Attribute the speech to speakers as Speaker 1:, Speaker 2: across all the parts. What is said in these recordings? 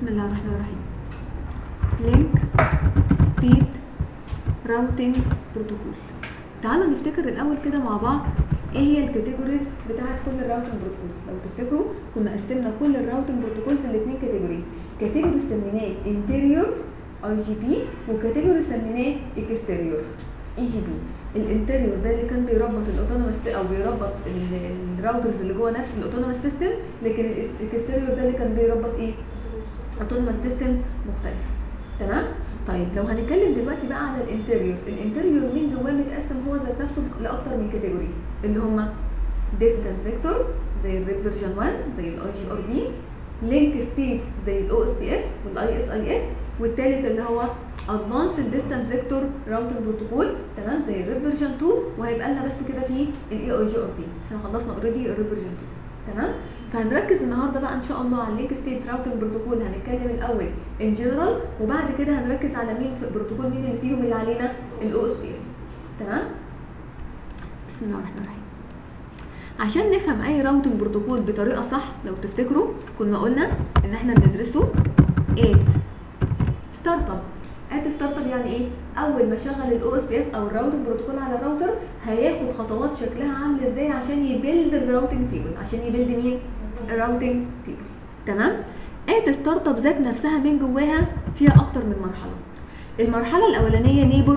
Speaker 1: بسم الله الرحمن الرحيم لينك ستيت راوتنج بروتوكول تعالوا نفتكر الاول كده مع بعض ايه هي الكاتيجوريز بتاعت كل الراوتنج بروتوكول لو تفتكروا كنا قسمنا كل الراوتنج بروتوكولز لاثنين كاتيجوري كاتيجوري سميناه انتيريور اي جي بي وكاتيجوري سميناه اكستيريور اي جي بي الانتيريور ده اللي كان بيربط الاوتونوموس او بيربط ال- الراوترز اللي جوه نفس الاوتونوموس سيستم لكن الاكستيريور ده اللي كان بيربط ايه اوتونوموس سيستم مختلف تمام طيب لو هنتكلم دلوقتي بقى على الانتيريور الانتيريور من جواه متقسم هو ذات نفسه لاكتر من كاتيجوري اللي هم ديستانس فيكتور زي الريد فيرجن 1 زي الاي جي ار بي لينك ستيت زي الاو اس بي اس والاي اس اي اس والثالث اللي هو ادفانسد ديستانس فيكتور راوتنج بروتوكول تمام زي الريد فيرجن 2 وهيبقى لنا بس كده في الاي اي جي ار بي احنا خلصنا اوريدي الريد فيرجن 2 تمام فهنركز النهارده بقى ان شاء الله على اللينك ستيت راوتنج بروتوكول هنتكلم الاول ان جنرال وبعد كده هنركز على مين في البروتوكول مين اللي فيهم اللي علينا الاو اس بي اس تمام بسم الله الرحمن الرحيم عشان نفهم اي راوتنج بروتوكول بطريقه صح لو تفتكروا كنا قلنا ان احنا بندرسه ات ستارت اب ات ستارت اب يعني ايه اول ما اشغل الاو اس بي اس او الراوتنج بروتوكول على الراوتر هياخد خطوات شكلها عامل ازاي عشان يبيلد الراوتنج تيبل عشان يبيلد مين الراوتنج تيبل تمام ات ستارت اب ذات نفسها من جواها فيها اكتر من مرحله المرحله الاولانيه نيبر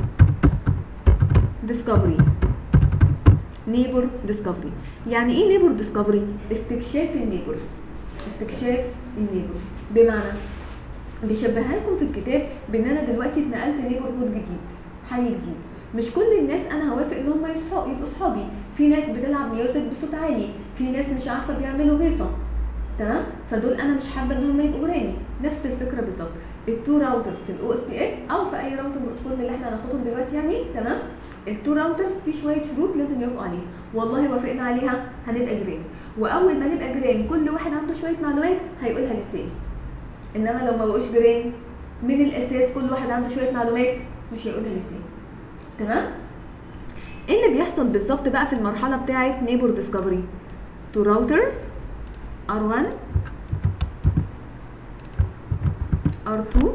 Speaker 1: ديسكفري نيبر ديسكفري يعني ايه نيبر ديسكفري استكشاف النيبرز استكشاف النيبر بمعنى بيشبهها لكم في الكتاب بان انا دلوقتي اتنقلت نيبر هود جديد حي جديد مش كل الناس انا هوافق ان هم يصحوا يبقوا صحابي في ناس بتلعب ميوزك بصوت عالي في ناس مش عارفه بيعملوا هيصه تمام فدول انا مش حابه ان هم يبقوا جيراني نفس الفكره بالظبط التو راوترز في الاو اس بي اس او في اي راوتر بروتوكول اللي احنا هناخدهم دلوقتي يعني تمام التو راوترز في شويه شروط لازم يوافقوا عليها والله وافقنا عليها هنبقى جيران واول ما نبقى جيران كل واحد عنده شويه معلومات هيقولها للتاني انما لو ما بقوش جيران من الاساس كل واحد عنده شويه معلومات مش هيقولها للتاني تمام ايه اللي بيحصل بالظبط بقى في المرحله بتاعه نيبر ديسكفري تو راوترز R1 R2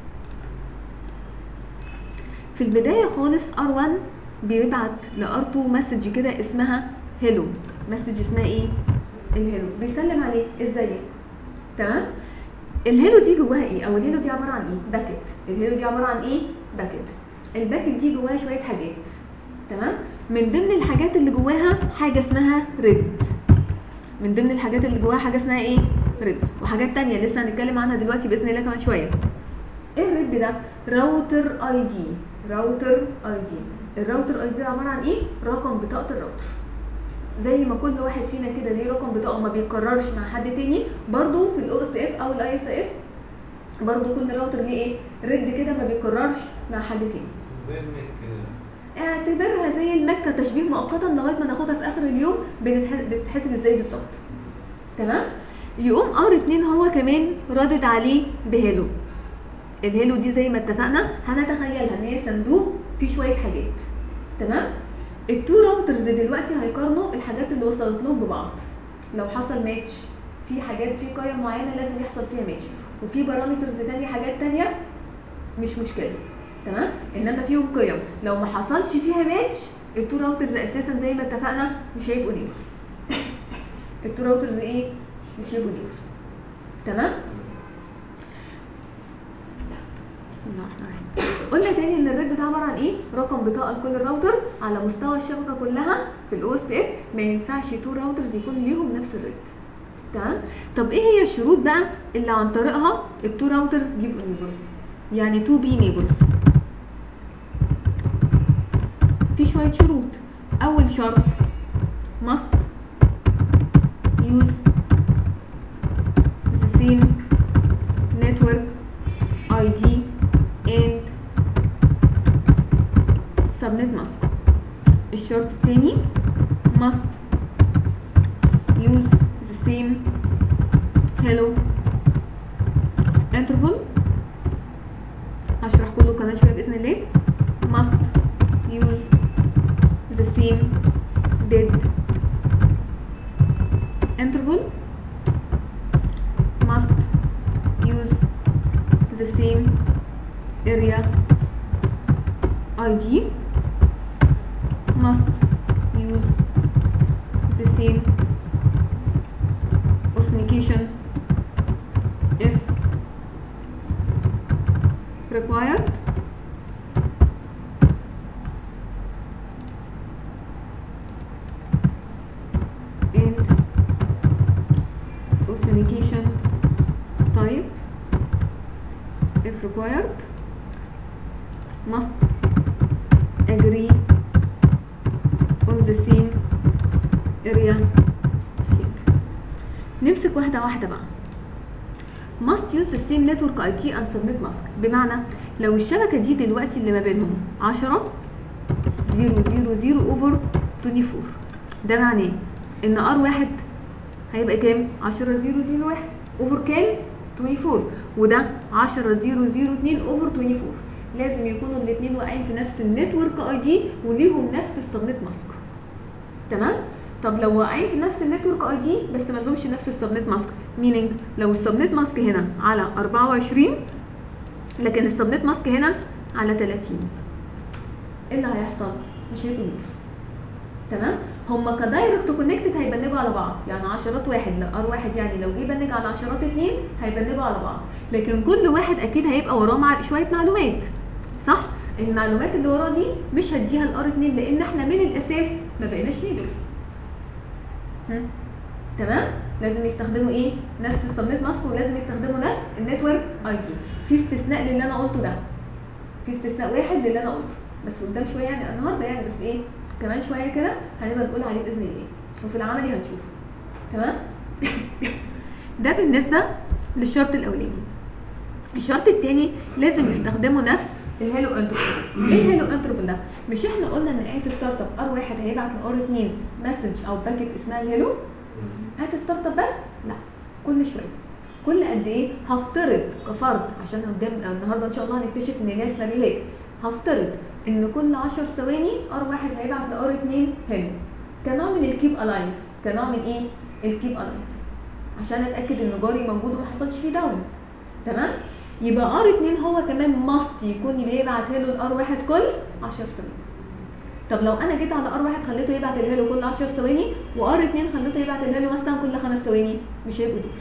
Speaker 1: في البداية خالص R1 بيبعت ل R2 مسج كده اسمها هيلو مسج اسمها ايه؟ الهيلو بيسلم عليه ازيك تمام؟ الهيلو دي جواها ايه؟ او الهيلو دي عبارة عن ايه؟ باكت الهيلو دي عبارة عن ايه؟ باكت الباكت دي جواها شوية حاجات تمام؟ من ضمن الحاجات اللي جواها حاجة اسمها ريد من ضمن الحاجات اللي جواها حاجه اسمها ايه ريد وحاجات تانية لسه هنتكلم عنها دلوقتي باذن الله كمان شويه ايه الريد ده راوتر اي دي راوتر اي دي الراوتر اي دي عباره عن ايه رقم بطاقه الراوتر زي ما كل واحد فينا كده ليه رقم بطاقه ما بيتكررش مع حد تاني برضو في الاو اس اف او الاي اس اس برضو كل راوتر ليه ايه ريد كده ما بيتكررش مع حد تاني
Speaker 2: زي الميك كده
Speaker 1: اعتبرها زي المكة تشبيه مؤقتا لغايه ما ناخدها في اخر اليوم بنتح- بتتحسب ازاي بالظبط تمام يقوم ار 2 هو كمان ردد عليه بهيلو الهيلو دي زي ما اتفقنا هنتخيلها ان هي صندوق فيه شويه حاجات تمام التو راوترز دلوقتي هيقارنوا الحاجات اللي وصلت لهم ببعض لو حصل ماتش في حاجات في قيم معينه لازم يحصل فيها ماتش وفي بارامترز تانية حاجات تانية مش مشكله تمام انما فيهم قيم لو ما حصلش فيها ماتش التو راوترز اساسا زي ما اتفقنا مش هيبقوا نيبرز التو راوترز ايه مش هيبقوا نيبرز تمام بسم الله الرحمن الرحيم قلنا تاني ان الريد ده عباره عن ايه رقم بطاقه لكل الراوتر على مستوى الشبكه كلها في الاو اس اف ما ينفعش تو راوترز يكون ليهم نفس الريد تمام طب ايه هي الشروط بقى اللي عن طريقها التو راوترز يبقوا نيبرز يعني تو بي نيبرز في شوية شروط أول شرط must use the same network ID and subnet mask الشرط الثاني must use the same hello interval هشرح كله كمان شوية بإذن الله must use the same dead interval must use same area ID must use the same authentication if required and authentication type if required must agree on the same area sheet. نمسك واحدة واحدة بقى must use the same network ID and submit mask بمعنى لو الشبكة دي دلوقتي اللي ما بينهم 10 0 0 0 over 24 ده معناه ان ار واحد هيبقى كام 10 0 0 1 اوفر كام 24 وده 10 0 0 2 اوفر 24 لازم يكونوا الاثنين واقعين في نفس النتورك اي دي وليهم نفس السبنت ماسك تمام طب لو واقعين في نفس النتورك اي دي بس ما لهمش نفس السبنت ماسك مينينج لو السبنت ماسك هنا على 24 لكن السبنت ماسك هنا على 30 ايه اللي هيحصل مش هيكون تمام هما كدايركت كونكتد هيبنجوا على بعض يعني عشرات واحد لو ار واحد يعني لو جه بنج على عشرات اتنين هيبنجوا على بعض لكن كل واحد اكيد هيبقى وراه مع شويه معلومات صح المعلومات اللي وراه دي مش هديها الار اتنين لان احنا من الاساس ما بقيناش نيجرز تمام لازم يستخدموا ايه نفس السبنت ماسك ولازم يستخدموا نفس النتورك اي دي في استثناء للي انا قلته ده في استثناء واحد للي انا قلته بس قدام شويه يعني النهارده يعني بس ايه كمان شويه كده هنبقى نقول عليه باذن الله وفي العملي هنشوفه تمام ده بالنسبه للشرط الاولاني الشرط الثاني لازم يستخدموا نفس الهالو انتربل ايه الهالو انتربل ده مش احنا قلنا ان ايه ستارت اب ار واحد هيبعت لار اتنين مسج او باكيت اسمها الهالو هات ستارت اب بس لا كل شويه كل قد ايه هفترض كفرض عشان قدام النهارده ان شاء الله هنكتشف ان هي سيناريوهات هفترض ان كل 10 ثواني ار واحد هيبعت لار اتنين هالو كنوع من الكيب الايف كنوع من ايه الكيب الايف عشان اتاكد ان جاري موجود وما حصلش فيه داون تمام يبقى ار 2 هو كمان ماست يكون بيبعت هيلو الار واحد كل 10 ثواني طب لو انا جيت على ار واحد خليته يبعت الهيلو كل 10 ثواني وار 2 خليته يبعت الهيلو مثلا كل 5 ثواني مش هيبقوا دي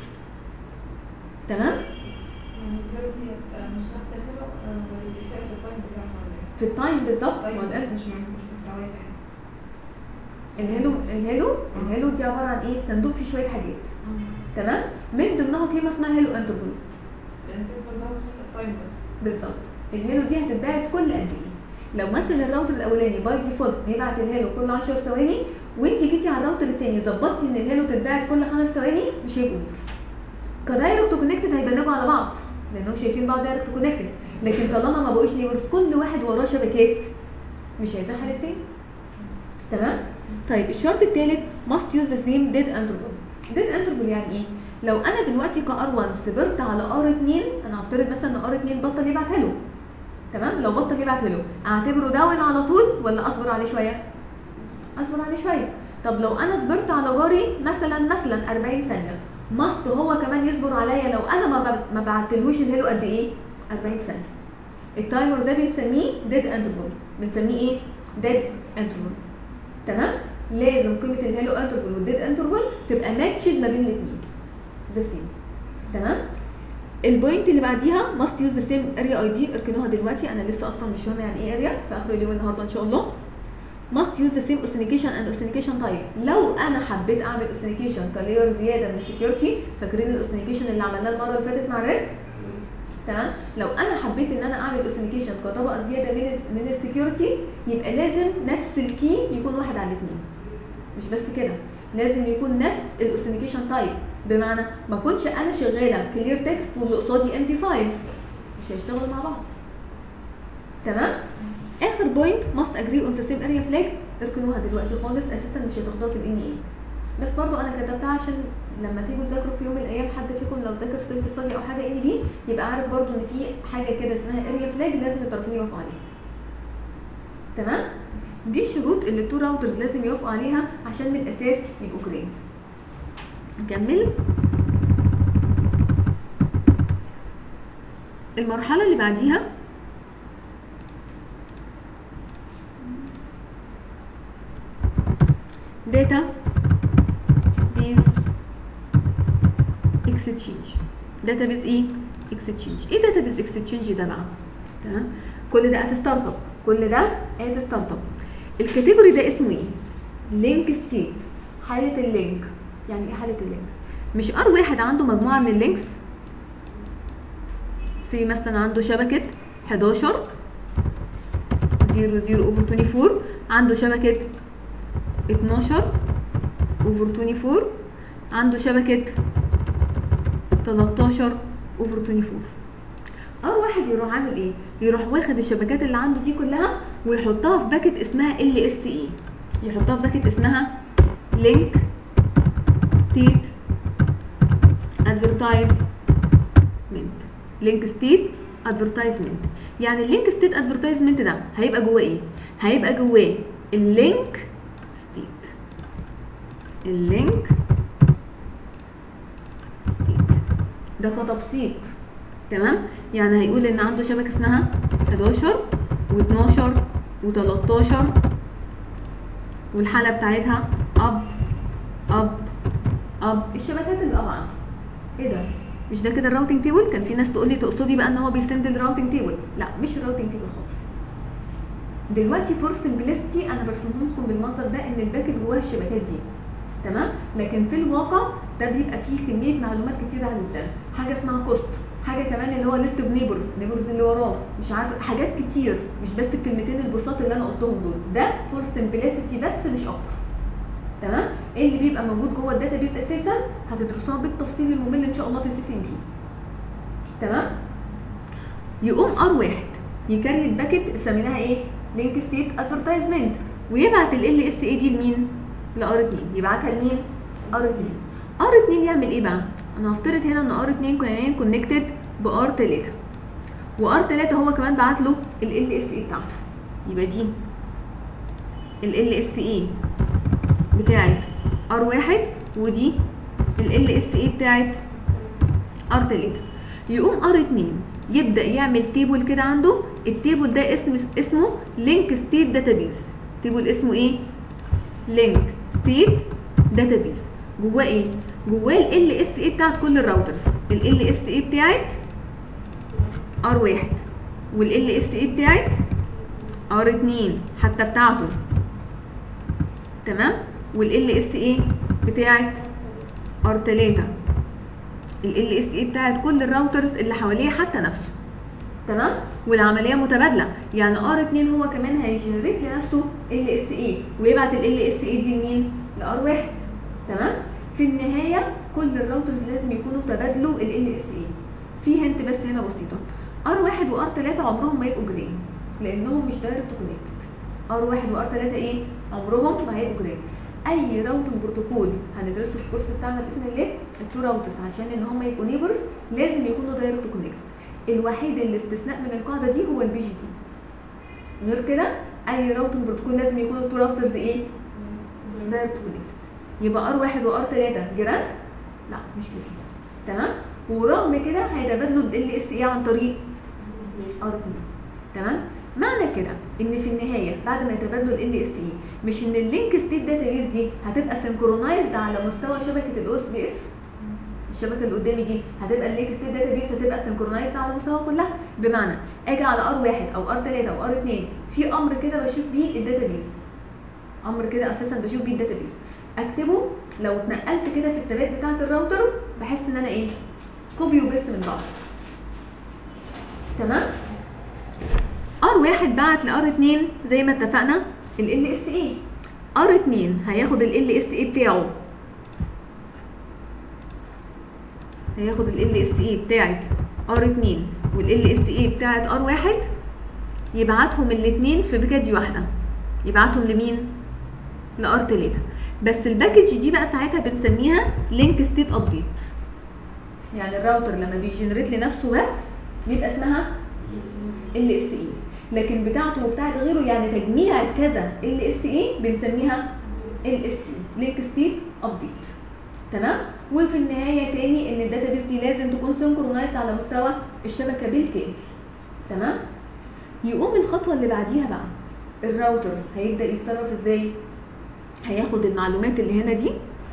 Speaker 1: تمام
Speaker 2: يعني دلوقتي هيبقى مش نفس الحلو والاتفاق في التايم بتاعها ولا ايه؟
Speaker 1: في التايم بالظبط
Speaker 2: طيب
Speaker 1: ما هو ده
Speaker 2: بس مش مش محتويات يعني
Speaker 1: الهيلو الهيلو الهيلو دي عباره عن ايه صندوق فيه شويه حاجات تمام من ضمنها كلمه اسمها هيلو انترفول
Speaker 2: الانترفال ده خاص التايم بس
Speaker 1: بالظبط الهيلو دي هتتبعت كل قد ايه لو مثلا الراوتر الاولاني باي ديفولت بيبعت الهيلو كل 10 ثواني وانت جيتي على الراوتر الثاني ظبطتي ان الهيلو تتبعت كل 5 ثواني مش هيبقوا نيبرز كدايركت كونكتد هيبنجوا على بعض لانهم شايفين بعض دايركت كونكتد لكن طالما ما بقوش نيبرز كل واحد وراه شبكات مش هيزحل التاني تمام طيب الشرط الثالث must use the same dead interval dead interval يعني ايه لو انا دلوقتي كار 1 صبرت على ار 2 انا هفترض مثلا ان ار 2 بطل يبعت له تمام لو بطل يبعت له اعتبره داون على طول ولا اصبر عليه شويه اصبر عليه شويه طب لو انا صبرت على جاري مثلا مثلا 40 ثانيه ماست هو كمان يصبر عليا لو انا ما ب- ما بعتلهوش الهيلو قد ايه 40 ثانيه التايمر ده بنسميه ديد انترفال بنسميه ايه ديد انترفال تمام لازم قيمه الهيلو انترفال والديد انترفال تبقى ماتشد ما بين الاثنين ذا سيم تمام البوينت اللي بعديها must use the same area ID اركنوها دلوقتي انا لسه اصلا مش فاهمه يعني ايه اريا في اخر اليوم النهارده ان شاء الله must use the same authentication and authentication type لو انا حبيت اعمل authentication كلاير زياده من السكيورتي فاكرين الاوثنيكيشن اللي عملناه المره اللي فاتت مع الريد تمام لو انا حبيت ان انا اعمل اوثنيكيشن كطبقه زياده من ال من السكيورتي يبقى لازم نفس الكي يكون واحد على الاثنين مش بس كده لازم يكون نفس الاوثنيكيشن تايب بمعنى ما كنتش انا شغاله كلير تكست واللي قصادي ام تي 5 مش هيشتغلوا مع بعض تمام اخر بوينت must agree on the same area flag اركنوها دلوقتي خالص اساسا مش هتاخدوها في الان ايه بس برضو انا كتبتها عشان لما تيجوا تذاكروا في يوم من الايام حد فيكم لو ذاكر سيلف ستادي او حاجه ان بي يبقى عارف برضو ان في حاجه كده اسمها اريا فلاج لازم الطرفين يوافقوا عليها تمام دي الشروط اللي التو راوترز لازم يوافقوا عليها عشان من الاساس يبقوا جرين نكمل المرحله اللي بعديها داتا بيز اكستشينج داتا بيز ايه اكستشينج ايه داتا بيز اكستشينج ده بقى تمام كل ده ات ستارت اب كل ده ات ستارت اب الكاتيجوري ده اسمه ايه لينك ستيت حاله اللينك يعني ايه حاله اللينك مش ار واحد عنده مجموعه من اللينكس سي مثلا عنده شبكه 11 0 0 اوفر 24 عنده شبكه 12 اوفر 24 عنده شبكه 13 اوفر 24 ار واحد يروح عامل ايه يروح واخد الشبكات اللي عنده دي كلها ويحطها في باكت اسمها ال اس اي يحطها في باكت اسمها لينك ستيت ادفرتايزمنت لينك ستيت ادفرتايزمنت يعني اللينك ستيت ادفرتايزمنت ده هيبقى جواه ايه هيبقى جواه اللينك ستيت اللينك ستيت ده كتبسيط تمام يعني هيقول ان عنده شبكه اسمها 11 و12 و13 والحاله بتاعتها اب اب اب الشبكات اللي اب عنده ايه ده مش ده كده الراوتنج تيبل كان في ناس تقول لي تقصدي بقى ان هو بيسند الراوتنج تيبل لا مش الراوتنج تيبل خالص دلوقتي فور سمبلستي انا برسمهم لكم بالمنظر ده ان الباكت جواه الشبكات دي تمام لكن في الواقع ده بيبقى فيه كميه معلومات كتيره جدا حاجه اسمها كوست حاجه كمان اللي هو ليست اوف نيبرز نيبرز اللي وراه مش عارف حاجات كتير مش بس الكلمتين البساط اللي انا قلتهم دول ده فور سمبلستي بس مش اكتر تمام ايه اللي بيبقى موجود جوه الداتا بيس اساسا هتدرسوها بالتفصيل الممل ان شاء الله في السي سي بي تمام يقوم ار واحد يكري الباكت سميناها ايه لينك ستيت ادفرتايزمنت ويبعت ال ال اس اي دي لمين لار 2 يبعتها لمين ار 2 ار 2 يعمل ايه بقى انا هفترض هنا ان ار 2 كمان كونكتد بار 3 وار 3 هو كمان بعت له ال ال اس اي بتاعته يبقى دي ال ال اس اي بتاعت ار واحد ودي ال ال اس اي بتاعت ار 3 يقوم ار 2 يبدا يعمل تيبل كده عنده التيبل ده اسم اسمه لينك ستيت داتابيز تيبل اسمه ايه لينك ستيت داتابيز جواه ايه جواه ال ال اس اي بتاعت كل الراوترز ال ال اس اي بتاعت ار واحد وال ال اس اي بتاعت ار 2 حتى بتاعته تمام والال اس اي بتاعت ار 3 ال اس اي بتاعت كل الراوترز اللي حواليه حتى نفسه تمام والعمليه متبادله يعني ار 2 هو كمان هيجنريت لنفسه ال اس اي ويبعت ال اس اي دي لمين لار 1 تمام في النهايه كل الراوترز لازم يكونوا تبادلوا ال ال اس اي في هنت بس هنا بسيطه ار 1 وار 3 عمرهم ما يبقوا جرين لانهم مش دايركت كونكتد ار 1 وار 3 ايه عمرهم ما هيبقوا جرين اي راوتنج بروتوكول هندرسه في الكورس بتاعنا باذن الله التو راوترز عشان ان هم يبقوا نيبرز لازم يكونوا دايركت كونكت الوحيد اللي استثناء من القاعده دي هو البي جي دي غير كده اي راوتنج بروتوكول لازم يكونوا التو راوترز ايه دايركت كونكت يبقى ار واحد وار 3 جيران لا مش جيران تمام ورغم كده هيتبادلوا ال اس اي عن طريق ار 2 تمام معنى كده ان في النهايه بعد ما يتبادلوا ال اس اي مش ان اللينك ستيت داتابيز دي هتبقى سنكرونايزد على مستوى شبكه الاو اس بي اف الشبكه اللي قدامي دي هتبقى اللينك ستيت داتابيز هتبقى سنكرونايزد على مستوى كلها بمعنى اجي على ار واحد او ار 3 او ار 2 في امر كده بشوف بيه الداتابيز امر كده اساسا بشوف بيه الداتابيز اكتبه لو اتنقلت كده في التابات بتاعه الراوتر بحس ان انا ايه كوبي وبيست من بعض تمام ار واحد بعت لار 2 زي ما اتفقنا ال ال اس اي ار 2 هياخد ال ال اس اي بتاعه هياخد ال ال اس اي بتاعت ار 2 وال ال اس اي بتاعت ار 1 يبعتهم الاثنين في باكج واحده يبعتهم لمين لار 3 بس الباكج دي بقى ساعتها بنسميها لينك ستيت ابديت يعني الراوتر لما بيجنريت لنفسه بس بيبقى اسمها ال اس اي لكن بتاعته وبتاعت غيره يعني تجميع كذا ال اس اي بنسميها ال اس اي لينك ستيت ابديت تمام وفي النهايه تاني ان الداتابيس دي لازم لازم تكون سنكرونايز على مستوى الشبكه بالكامل تمام يقوم الخطوه اللي بعديها بقى الراوتر هيبدا يتصرف ازاي هياخد المعلومات اللي هنا دي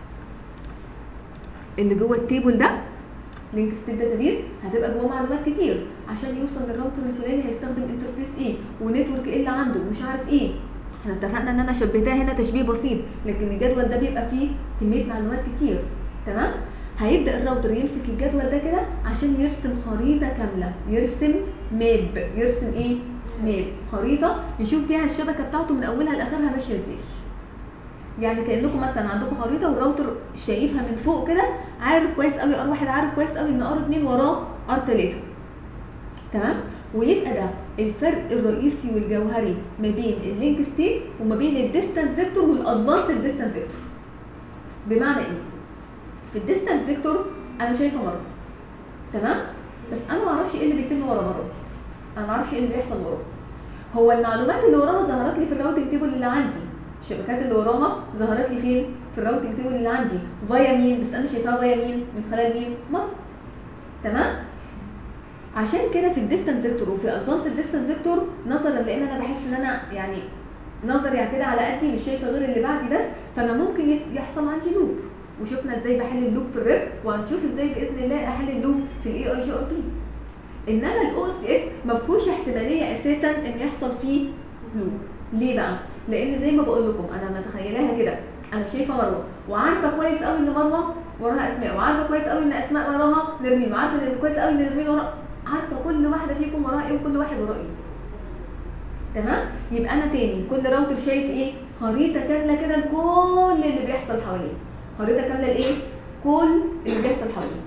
Speaker 1: اللي جوه التيبل ده لينك ستيت داتابيز هتبقى جوه معلومات كتير عشان يوصل للراوتر الفلاني هيستخدم انترفيس ايه ونتورك ايه اللي عنده ومش عارف ايه احنا اتفقنا ان انا شبهتها هنا تشبيه بسيط لكن الجدول ده بيبقى فيه كميه معلومات كتير تمام هيبدا الراوتر يمسك الجدول ده كده عشان يرسم خريطه كامله يرسم ماب يرسم ايه ماب خريطه يشوف فيها الشبكه بتاعته من اولها لاخرها ماشيه ازاي يعني كانكم مثلا عندكم خريطه والراوتر شايفها من فوق كده عارف كويس قوي ار واحد عارف كويس قوي ان ار اتنين وراه ار تلاته تمام ويبقى ده الفرق الرئيسي والجوهري ما بين اللينك ستيت وما بين الديستانس فيكتور والادفانس ديستانس فيكتور بمعنى ايه في الديستانس فيكتور انا شايفه مره تمام بس انا ما اعرفش ايه اللي بيتم ورا مره انا ما اعرفش ايه اللي بيحصل وراه هو المعلومات اللي وراها ظهرت لي في الراوتنج تيبل اللي عندي الشبكات اللي وراها ظهرت لي فين في الراوتنج تيبل اللي عندي فايا مين بس انا شايفاها فايا مين من خلال مين مره تمام عشان كده في الديستانس فيكتور وفي ادفانس الديستانس فيكتور نظرا لان انا بحس ان انا يعني نظري كده على قدي مش شايفه غير اللي بعدي بس فانا ممكن يس- يحصل عندي لوب وشفنا ازاي بحل اللوب في الريب وهنشوف ازاي باذن الله احل اللوب في الاي اي جي ار بي انما الاو اس اف ما فيهوش احتماليه اساسا ان يحصل فيه لوب ليه بقى لان زي ما بقول لكم انا متخيلاها كده انا شايفه مروه وعارفه كويس قوي ان مروه وراها اسماء وعارفه كويس قوي ان اسماء وراها نرمين وعارفه ان كويس قوي ان نرمين وراها عارفه كل واحده فيكم وراها ايه وكل واحد وراه ايه تمام يبقى انا تاني كل راوتر شايف ايه خريطه كامله كده لكل اللي بيحصل حواليه خريطه كامله لايه كل اللي بيحصل حواليه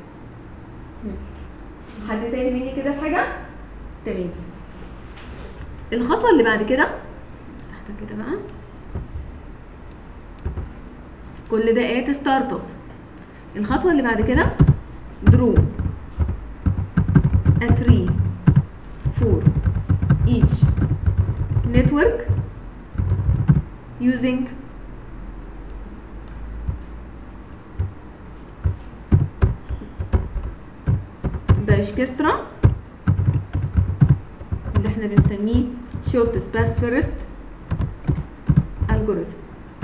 Speaker 1: حد تاني مني كده في حاجه تمام الخطوه اللي بعد كده مسحتها كده بقى كل ده ات ستارت اب الخطوه اللي بعد كده درو a tree for each network using دايشكسترا اللي احنا بنسميه short space first algorithm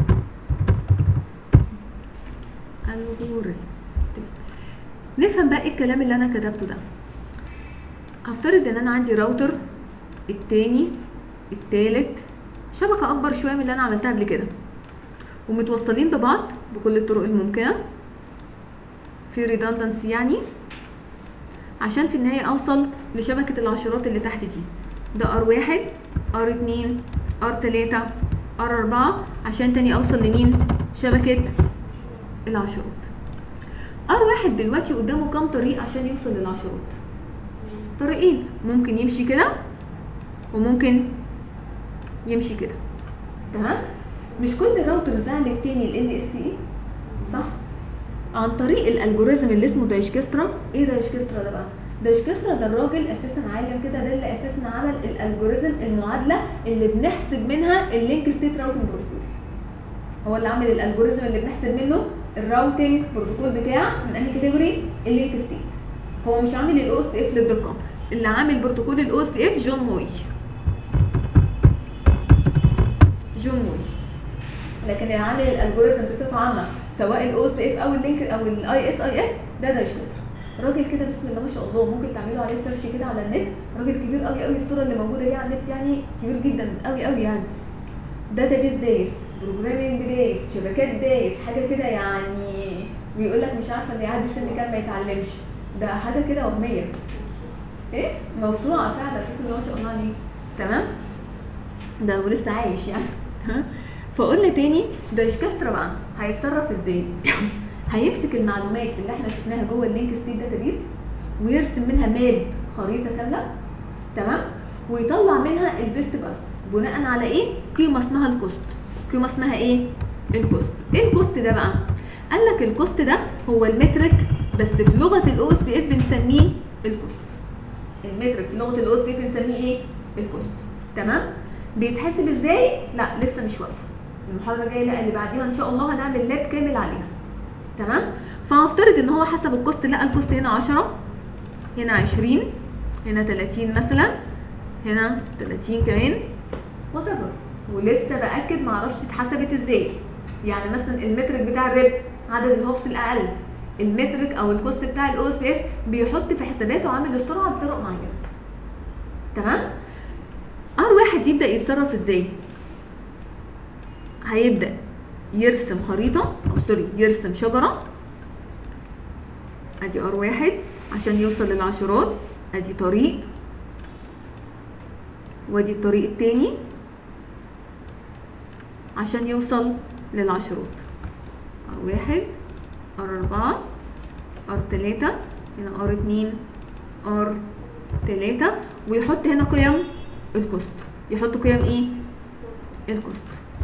Speaker 1: algorithm نفهم بقى ايه الكلام اللي انا كتبته ده هفترض ان انا عندي راوتر التاني التالت شبكة اكبر شوية من اللي انا عملتها قبل كده ومتوصلين ببعض بكل الطرق الممكنة في redundancy يعني عشان في النهاية اوصل لشبكة العشرات اللي تحت دي ده ار واحد ار اتنين ار تلاتة ار اربعة عشان تاني اوصل لمين شبكة العشرات ار واحد دلوقتي قدامه كام طريق عشان يوصل للعشرات طريقين ممكن يمشي كده وممكن يمشي كده تمام مش كل راوتر زعل التاني ال ان اس اي صح عن طريق الالجوريزم اللي اسمه دايشكسترا ايه دايشكسترا ده بقى دايشكسترا ده الراجل اساسا عالم كده ده اللي اساسا عمل الالجوريزم المعادله اللي بنحسب منها اللينك ستيت راوتنج بروتوكول هو اللي عامل الالجوريزم اللي بنحسب منه الراوتنج بروتوكول بتاع من انهي كاتيجوري اللينك ستيت هو مش عامل الاو اس اف للدقه اللي عامل بروتوكول الاو اس اف جون موي جون موي لكن اللي عامل الالجوريزم بصفه عامه سواء الاو اس اف او اللينك او الاي اس اي اس ده دايشنتر راجل كده بسم الله ما شاء الله ممكن تعملوا عليه سيرش كده على النت راجل كبير قوي قوي الصوره اللي موجوده دي على النت يعني كبير جدا قوي قوي يعني داتابيز دايس بروجرامينج دايس شبكات دايس حاجه كده يعني بيقول لك مش عارفه ان يعدي سن كام ما يتعلمش ده حاجه كده وهميه ايه موسوعه فعلا بسم الله ما شاء الله عليه تمام ده ولسه عايش يعني ها فقلنا تاني دايشكسترا بقى هيتصرف ازاي هيمسك المعلومات اللي احنا شفناها جوه اللينك ستيت داتابيز ويرسم منها ماب خريطه كامله تمام ويطلع منها البيست باس بناء على ايه قيمه اسمها الكوست قيمه اسمها ايه الكوست ايه الكوست ده بقى قال لك الكوست ده هو المترك بس في لغه الاو اس بي اف بنسميه الكوست المترك في لغه الاو اس بي اف بنسميه ايه الكوست تمام بيتحسب ازاي لا لسه مش وقته المحاضره الجايه لا اللي بعديها ان شاء الله هنعمل لاب كامل عليها تمام فهنفترض ان هو حسب الكوست لقى الكوست هنا 10 هنا عشرين هنا تلاتين مثلا هنا تلاتين كمان whatever ولسه باكد معرفش اتحسبت ازاي يعني مثلا المترك بتاع الرب عدد الهوبس الاقل المترك او الكوست بتاع الاو اس اف بيحط في حساباته عامل السرعه بطرق معينه تمام ار واحد يبدا يتصرف ازاي هيبدا يرسم خريطه او سوري يرسم شجره ادي ار واحد عشان يوصل للعشرات ادي طريق وادي الطريق التاني عشان يوصل للعشرات ار واحد ار اربعة ار تلاتة هنا ار اتنين ار تلاتة ويحط هنا قيم الكوست يحط قيم ايه الكوست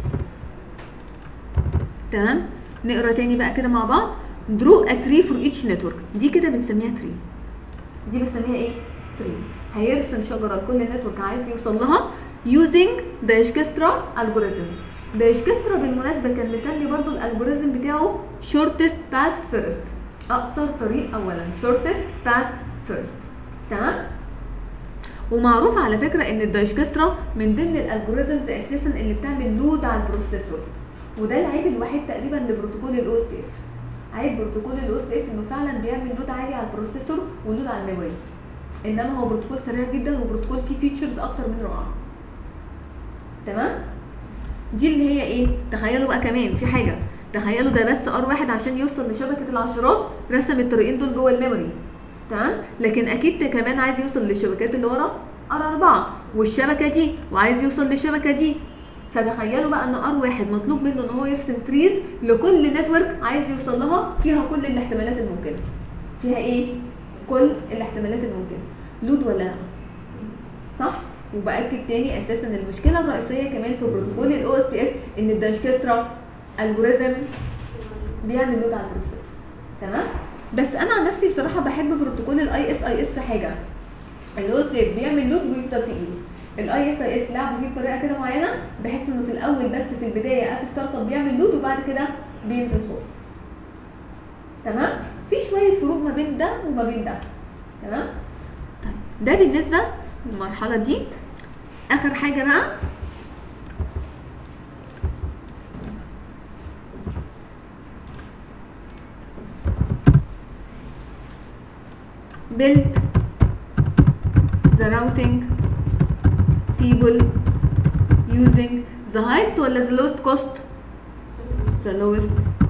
Speaker 1: تمام نقرا تاني بقى كده مع بعض درو a tree for each network دي كده بنسميها تري دي بنسميها ايه تري هيرسم شجره لكل نتورك عايز يوصل لها using دايشكسترا algorithm دايشكسترا بالمناسبه كان مسمي برضو الالجوريزم بتاعه shortest path first اقصر طريق اولا shortest path first تمام ومعروف على فكره ان الدايشكسترا من ضمن الالجوريزمز اساسا اللي بتعمل لود على البروسيسور وده العيب الوحيد تقريبا لبروتوكول الاو اس اف عيب بروتوكول الاو اس اف انه فعلا بيعمل لود عالي على البروسيسور ولود على الميموري انما هو بروتوكول سريع جدا وبروتوكول فيه فيتشرز اكتر من رائعه تمام دي اللي هي ايه تخيلوا بقى كمان في حاجه تخيلوا ده بس ار واحد عشان يوصل لشبكه العشرات رسم الطريقين دول جوه الميموري تمام لكن اكيد ده كمان عايز يوصل للشبكات اللي ورا ار 4 والشبكه دي وعايز يوصل للشبكه دي فتخيلوا بقى ان ار واحد مطلوب منه ان هو يرسم تريز لكل نتورك عايز يوصل لها فيها كل الاحتمالات الممكنه فيها ايه كل الاحتمالات الممكنه لود ولا لا صح وباكد تاني اساسا المشكله الرئيسيه كمان في بروتوكول الاو اس تي اف ان الداشكسترا الجوريزم بيعمل لود على البروسيسور تمام بس انا عن نفسي بصراحه بحب بروتوكول الاي اس اي اس في حاجه الاو اس تي اف بيعمل لود ويفضل تقيل الاي اس اي اس لعبوا فيه بطريقه كده معينه بحيث انه في الاول بس في البدايه ات ستارت اب بيعمل لود وبعد كده بينزل خالص تمام في شويه فروق ما بين ده وما بين ده تمام طيب ده بالنسبه للمرحله دي اخر حاجه بقى build the routing table using the highest ولا the lowest cost the lowest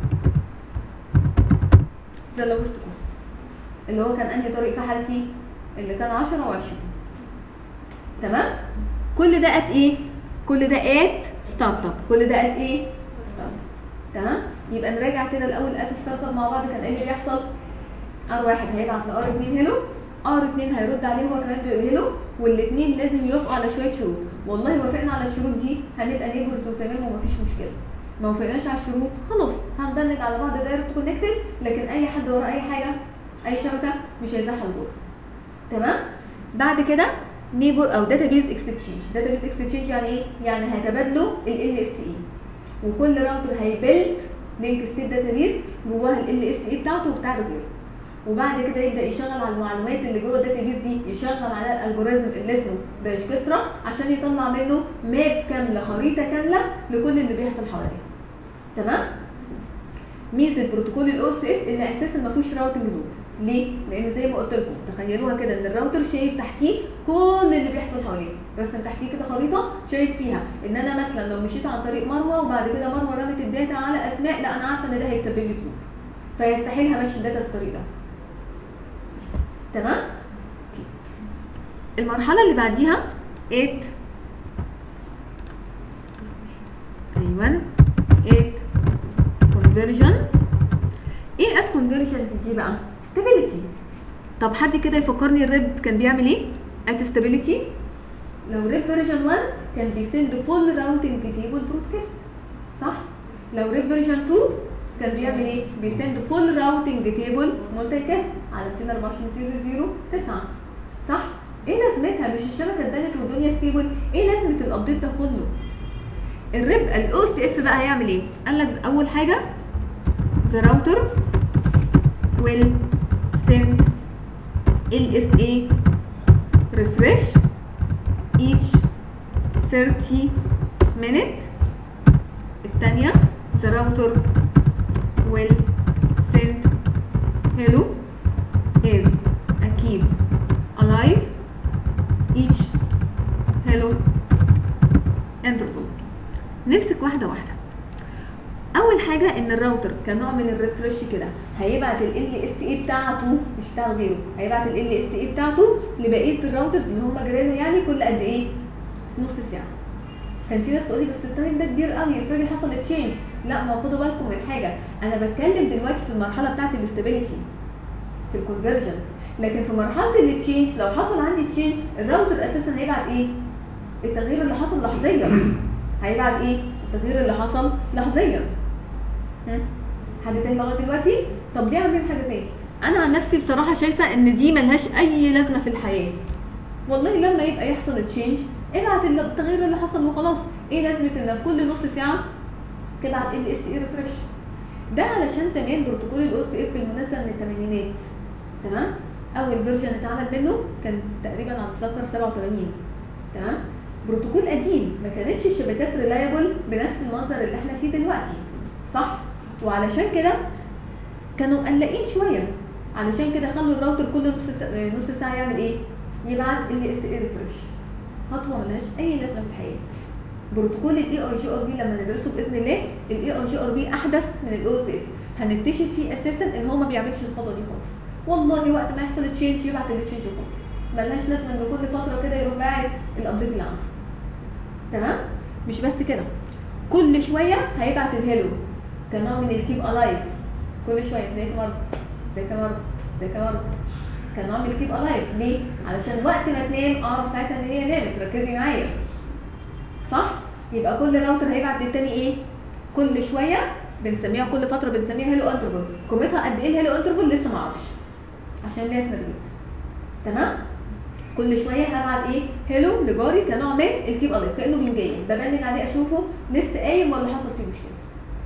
Speaker 1: the lowest cost اللي هو كان انهي طريق في حالتي اللي كان 10 و20 تمام كل ده ات ايه كل ده ات ستارت اب كل ده ات ايه ستارت اب تمام يبقى نراجع كده الاول ات ستارت اب مع بعض كان ايه اللي بيحصل ار واحد هيبعت لار 2 هيلو ار 2 هيرد عليه هو كمان بيقول هيلو والاثنين لازم يوافقوا على شويه شروط والله وافقنا على الشروط دي هنبقى نيبرز وتمام ومفيش مشكله ما وافقناش على الشروط خلاص هنبنج على بعض دايركت كونكتد لكن اي حد ورا اي حاجه اي شبكه مش هيزحل دور تمام بعد كده نيبر او داتابيز اكستشينج داتابيز اكستشينج يعني ايه يعني هيتبادلوا ال اس اي وكل راوتر هيبيلد لينك ستيت داتابيز جواها ال اس اي بتاعته وبتاعته غيره وبعد كده يبدا يشغل على المعلومات اللي جوه الداتابيز دي يشغل على الالجوريزم اللي اسمه دايشكسترا عشان يطلع منه ماب كامله خريطه كامله لكل اللي بيحصل حواليه تمام ميزه بروتوكول الاو اس اف ان اساسا ما فيهوش راوتنج لوب ليه؟ لان زي ما قلت لكم تخيلوها كده ان الراوتر شايف تحتيه كل اللي بيحصل حواليه رسم تحتيه كده خريطه شايف فيها ان انا مثلا لو مشيت عن طريق مروه وبعد كده مروه رمت الداتا على اسماء لا انا عارفه ان ده هيسبب لي فلوس فيستحيل همشي الداتا في الطريق ده تمام المرحله اللي بعديها 8 ايوه 8 conversions ايه ات conversions دي بقى stability طب حد كده يفكرني الريب كان بيعمل ايه ات stability لو ريب فيرجن 1 كان بيسند فول راوتنج تيبل برودكاست صح لو ريب فيرجن 2 كان بيعمل ايه بيسند فول راوتنج تيبل مالتي كاست على 224.0.9 صح ايه لازمتها مش الشبكه اتبنت والدنيا ستيبل ايه لازمه الابديت ده كله الريب الاو اس تي اف بقى هيعمل ايه قال لك اول حاجه the router will send LSA refresh each 30 minute الثانية the router will send hello is a keep alive each hello interval نمسك واحدة واحدة اول حاجه ان الراوتر كنوع من الريفرش كده هيبعت ال اس اي بتاعته مش بتاع غيره هيبعت ال اس اي بتاعته لبقيه الراوترز اللي هم جيرانه يعني كل قد ايه نص ساعه كان في ناس تقول لي بس التايم ده كبير قوي افرضي حصل تشينج لا ما خدوا بالكم من حاجه انا بتكلم دلوقتي في المرحله بتاعت الاستابيليتي في الكونفرجن لكن في مرحله التشينج لو حصل عندي تشينج الراوتر اساسا هيبعت ايه التغيير اللي حصل لحظيا هيبعت ايه التغيير اللي حصل لحظيا ها؟ حد تاني لغايه دلوقتي طب ليه عاملين حاجه تاني انا عن نفسي بصراحه شايفه ان دي ملهاش اي لازمه في الحياه والله لما يبقى يحصل تشينج ابعت التغيير اللي حصل وخلاص ايه لازمه ان في كل نص ساعه تبعت ال اس اي ريفرش ده علشان زمان بروتوكول الاو اس اف بالمناسبه من الثمانينات تمام اول فيرجن اتعمل منه كان تقريبا على متذكر 87 تمام بروتوكول قديم ما كانتش الشبكات ريلايبل بنفس المنظر اللي احنا فيه دلوقتي صح وعلشان كده كانوا مقلقين شويه علشان كده خلوا الراوتر كل نص ساعة نص ساعه يعمل ايه يبعت ال اس اي ريفرش خطوه ملهاش اي لازمه في الحياه بروتوكول الاي اي جي ار بي لما ندرسه باذن الله الاي اي جي ار بي احدث من الاو اس اف هنكتشف فيه اساسا ان هو ما بيعملش الخطوه دي خالص والله وقت ما يحصل تشينج يبعت التشينج خالص ملهاش لازمه ان كل فتره كده يروح باعت الابديت اللي عنده تمام مش بس كده كل شويه هيبعت الهيلو كنوع من الكيب الايف كل شويه زي مره زي مره زي مره كنوع من الكيب الايف ليه علشان وقت ما تنام اعرف ساعتها ان هي نامت ركزي معايا صح يبقى كل راوتر هيبعت للتاني ايه كل شويه بنسميها كل فتره بنسميها هيلو انترفال قيمتها قد ايه الهيلو انترفال لسه ما اعرفش عشان ليها سنرجيت تمام كل شويه هبعت ايه هيلو لجاري كنوع من الكيب الايف كانه بينجاي ببنج عليه اشوفه لسه قايم ولا حصل فيه مشكله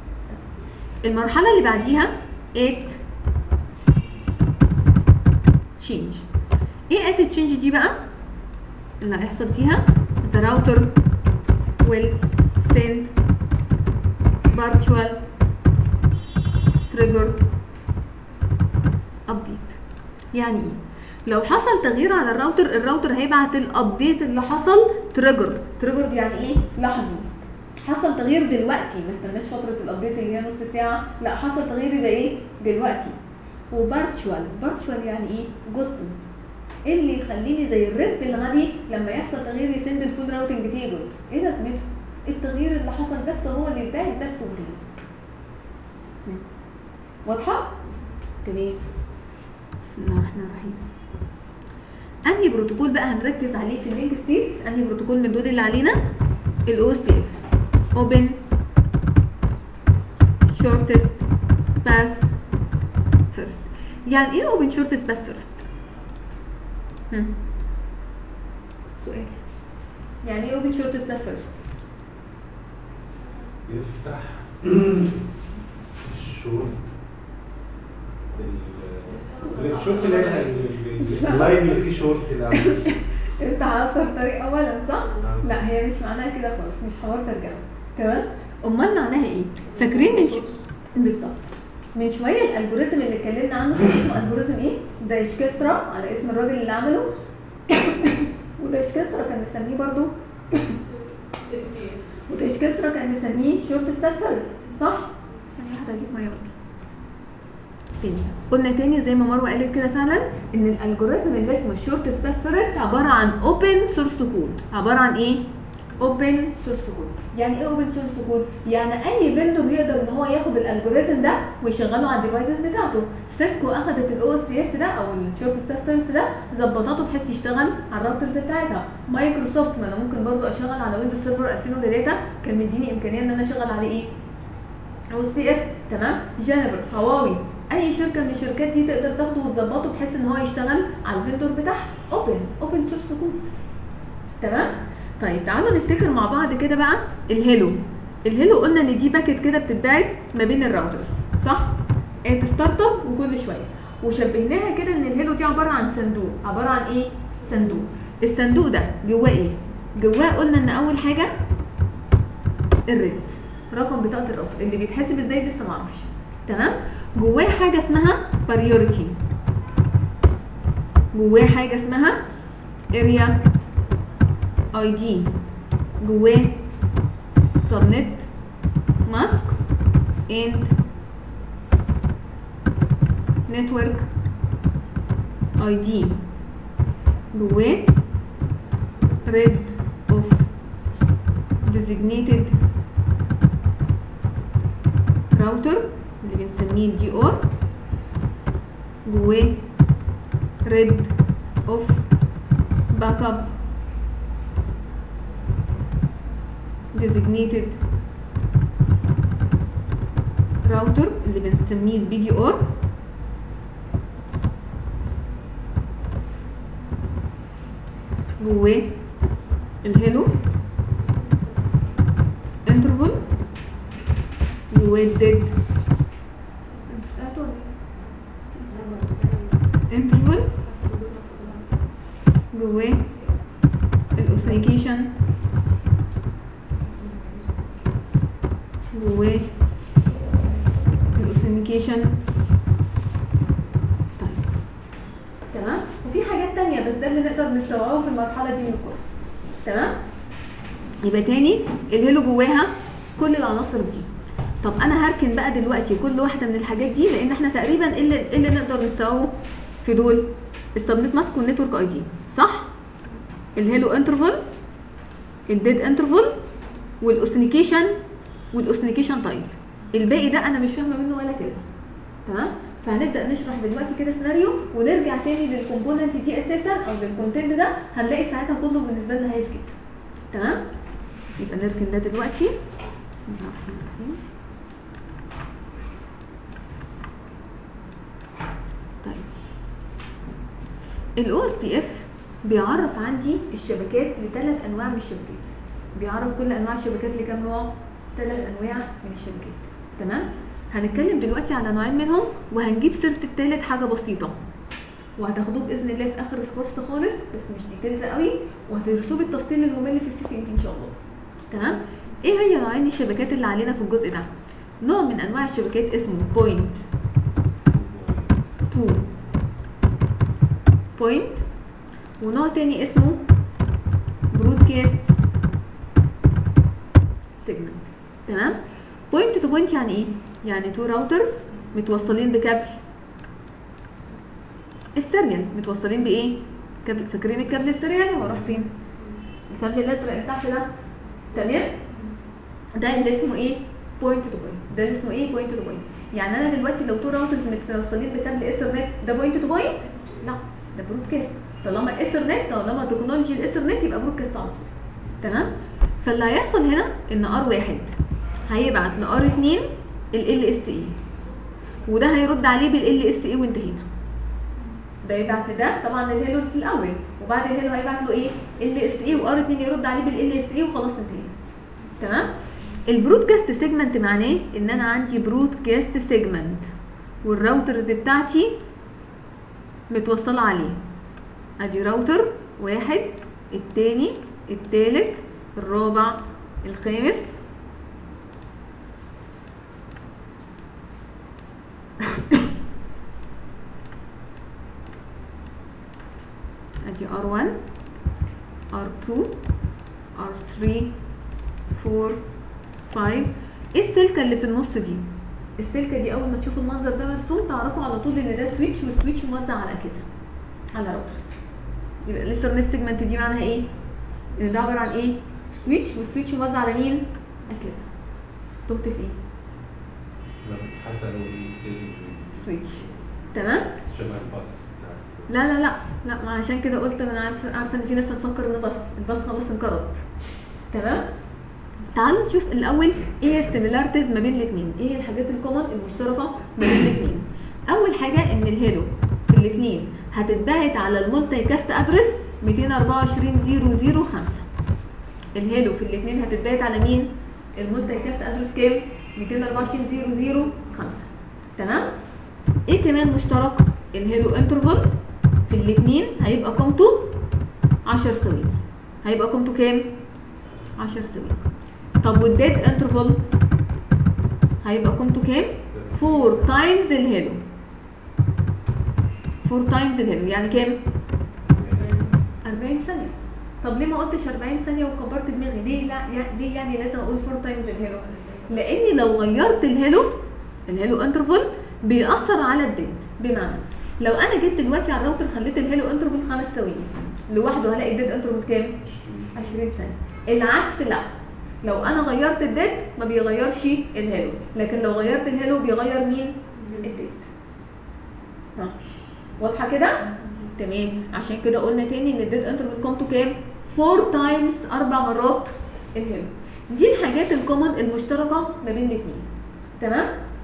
Speaker 1: المرحله اللي بعديها 8 تشينج ايه 8 تشينج دي بقى اللي هيحصل فيها the router will send virtual triggered update يعني ايه لو حصل تغيير على الراوتر الراوتر هيبعت الابديت اللي حصل تريجر تريجر يعني ايه لحظي حصل تغيير دلوقتي ما استناش فتره الابديت اللي هي نص ساعه لا حصل تغيير يبقى ايه دلوقتي وبارتشوال بارتشوال يعني ايه جزء ايه اللي يخليني زي الريب الغبي لما يحصل تغيير يسند الفود راوتنج تيبل ايه لازمته التغيير اللي حصل بس هو اللي يبان بس وغير واضحه تمام بسم الله الرحمن الرحيم انهي بروتوكول بقى هنركز عليه في اللينك ستيت انهي بروتوكول من دول اللي علينا الاو اس تي اف اوبن شورتست باس فيرست يعني ايه اوبن شورتست باس فيرست سؤال يعني ايه اوبن شورتست باس فيرست
Speaker 3: يفتح الشورت ال- الشورت اللي هي ال- اللاين اللي فيه شورت الاول
Speaker 1: انت عصر طريق اولا صح؟ لا هي مش معناها كده خالص مش حوار ترجمه تمام؟ امال معناها ايه؟ فاكرين من شو... بالظبط من شويه الالجوريزم اللي اتكلمنا عنه كان اسمه الجوريزم ايه؟ دايشكسترا على اسم الراجل اللي عمله ودايشكسترا كان مسميه برضو
Speaker 2: اس بي
Speaker 1: ودايشكسترا كان مسميه شورت ستافر صح؟ ثانية واحدة اجيب ميه برضو. تاني قلنا تاني زي ما مروه قالت كده فعلا ان الالجوريزم اللي اسمه الشورت سباس فيرست عباره عن اوبن سورس كود عباره عن ايه اوبن سورس كود يعني ايه اوبن سورس كود يعني اي فيندور يقدر ان هو ياخد الالجوريزم ده ويشغله على الديفايسز بتاعته سيسكو اخذت الاو اس بي اس ده او الشورت سباس فيرست ده ظبطته بحيث يشتغل على الراوترز بتاعتها مايكروسوفت ما انا ممكن برضو اشغل على ويندوز سيرفر 2003 كان مديني امكانيه ان انا اشغل عليه ايه او سي اس تمام جينيفر هواوي اي شركه من الشركات دي تقدر تاخده وتظبطه بحيث ان هو يشتغل على الفيندور بتاعها اوبن اوبن سورس كود تمام طيب تعالوا نفتكر مع بعض كده بقى الهيلو الهيلو قلنا ان دي باكت كده بتتبعت ما بين الراوترز صح ات ستارت اب وكل شويه وشبهناها كده ان الهيلو دي عباره عن صندوق عباره عن ايه صندوق الصندوق ده جواه ايه جواه قلنا ان اول حاجه الريت رقم بطاقه الراوتر اللي بيتحسب ازاي لسه معرفش تمام جواه حاجه اسمها بريورتي جواه حاجه اسمها اريا اي دي جواه سبنت ماسك اند نتورك اي دي جواه ريد اوف designated راوتر اللي بنسميه دي اور جواه ريد اوف باك اب designated راوتر اللي بنسميه البي دي اور جواه الهيلو انترفال جواه الديد انترفال جواه الاوثنيكيشن جواه الاوثنيكيشن طيب تمام وفي حاجات تانية بس ده اللي نقدر نستوعبه في المرحلة دي من الكورس تمام يبقى تاني الهيلو جواها كل العناصر دي طب انا هركن بقى دلوقتي كل واحده من الحاجات دي لان احنا تقريبا ايه اللي, إيه اللي نقدر نستوعبه في دول السبنت ماسك والنتورك اي دي صح الهيلو انترفال الديد انترفال والاوثنيكيشن والاوثنيكيشن تايب الباقي ده انا مش فاهمه منه ولا كلمه تمام فهنبدا نشرح دلوقتي كده سيناريو ونرجع تاني للكومبوننت دي اساسا او للكونتنت ده هنلاقي ساعتها كله بالنسبه لنا هايف جدا تمام يبقى نركن ده دلوقتي بسم الله الرحمن الرحيم طيب الاو اس بي اف بيعرف عندي الشبكات لثلاث انواع من الشبكات بيعرف كل انواع الشبكات لكام نوع ثلاث انواع من الشبكات تمام هنتكلم دلوقتي على نوعين منهم وهنجيب سيره الثالث حاجه بسيطه وهتاخدوه باذن الله في اخر الكورس خالص بس مش ديتيلز قوي وهتدرسوه بالتفصيل الممل في السي سي ان شاء الله تمام ايه هي نوعين الشبكات اللي علينا في الجزء ده نوع من انواع الشبكات اسمه بوينت تو بوينت ونوع تاني اسمه برودكاست سيجمنت تمام بوينت تو بوينت يعني ايه يعني تو راوترز متوصلين بكابل السيريال متوصلين بايه كابل فاكرين الكابل السيريال هو راح فين الكابل الازرق اللي تحت ده تمام ده اللي اسمه ايه بوينت تو بوينت ده اللي اسمه ايه بوينت تو بوينت يعني انا دلوقتي لو تو راوترز متوصلين بكابل ايثرنت ده بوينت تو بوينت لا ده برودكاست طالما ايثرنت طالما تكنولوجي الايثرنت يبقى برودكاست على طول تمام فاللي هيحصل هنا ان ار واحد هيبعت لار 2 ال اس اي وده هيرد عليه بالال اس اي وانتهينا ده يبعت لده طبعا الهيلو في الاول وبعد الهيلو هيبعت له ايه ال اس اي وار 2 يرد عليه بالال اس اي وخلاص انتهينا تمام البرودكاست سيجمنت معناه ان انا عندي برودكاست سيجمنت والراوترز بتاعتي متوصله عليه ادي راوتر واحد التاني التالت الرابع الخامس ادي R1 R2 R3 4 5 ايه السلكه اللي في النص دي السلكه دي اول ما تشوفوا المنظر ده مرسوم تعرفوا على طول ان ده سويتش والسويتش موزع على كده على راوتر يبقى لسه النت سيجمنت دي معناها ايه ان ده عباره عن ايه سويتش والسويتش موزع على مين على كده تهت في ايه
Speaker 4: حسنوا بالسيل
Speaker 1: سويتش تمام
Speaker 4: شبه الباص بتاعت
Speaker 1: لا لا لا لا ما عشان كده قلت انا عارفه عارفه ان في ناس هتفكر ان بس الباص خلاص انقرض تمام تعالوا نشوف الاول ايه هي السيميلاريتيز ما بين الاثنين ايه هي الحاجات الكومن المشتركه ما بين الاثنين اول حاجه ان الهيلو في الاثنين هتتبعت على المولتي كاست ادرس 224005 الهيلو في الاثنين هتتبعت على مين المولتي كاست ادرس كام 224005 تمام ايه كمان مشترك الهيلو انترفال في الاثنين هيبقى قيمته 10 ثواني هيبقى قيمته كام 10 ثواني طب والديد انترفال هيبقى قيمته كام 4 تايمز الهيلو 4 تايمز الهيلو يعني كام 40 ثانيه طب ليه ما قلتش 40 ثانيه وكبرت دماغي ليه لا يع- ليه يعني لازم اقول 4 تايمز الهيلو لاني لو غيرت الهيلو الهيلو انترفال بيأثر على الديد بمعنى لو انا جيت دلوقتي على الراوتر خليت الهيلو انترفال 5 ثواني لوحده هلاقي الديد انترفال كام 20 ثانيه العكس لا لو انا غيرت الديد ما بيغيرش الهيلو لكن لو غيرت الهيلو بيغير مين الديد ها واضحه كده تمام عشان كده قلنا تاني ان الديد انترفال قيمته كام 4 تايمز اربع مرات الهيلو دي الحاجات الكومن المشتركه ما بين الاثنين تمام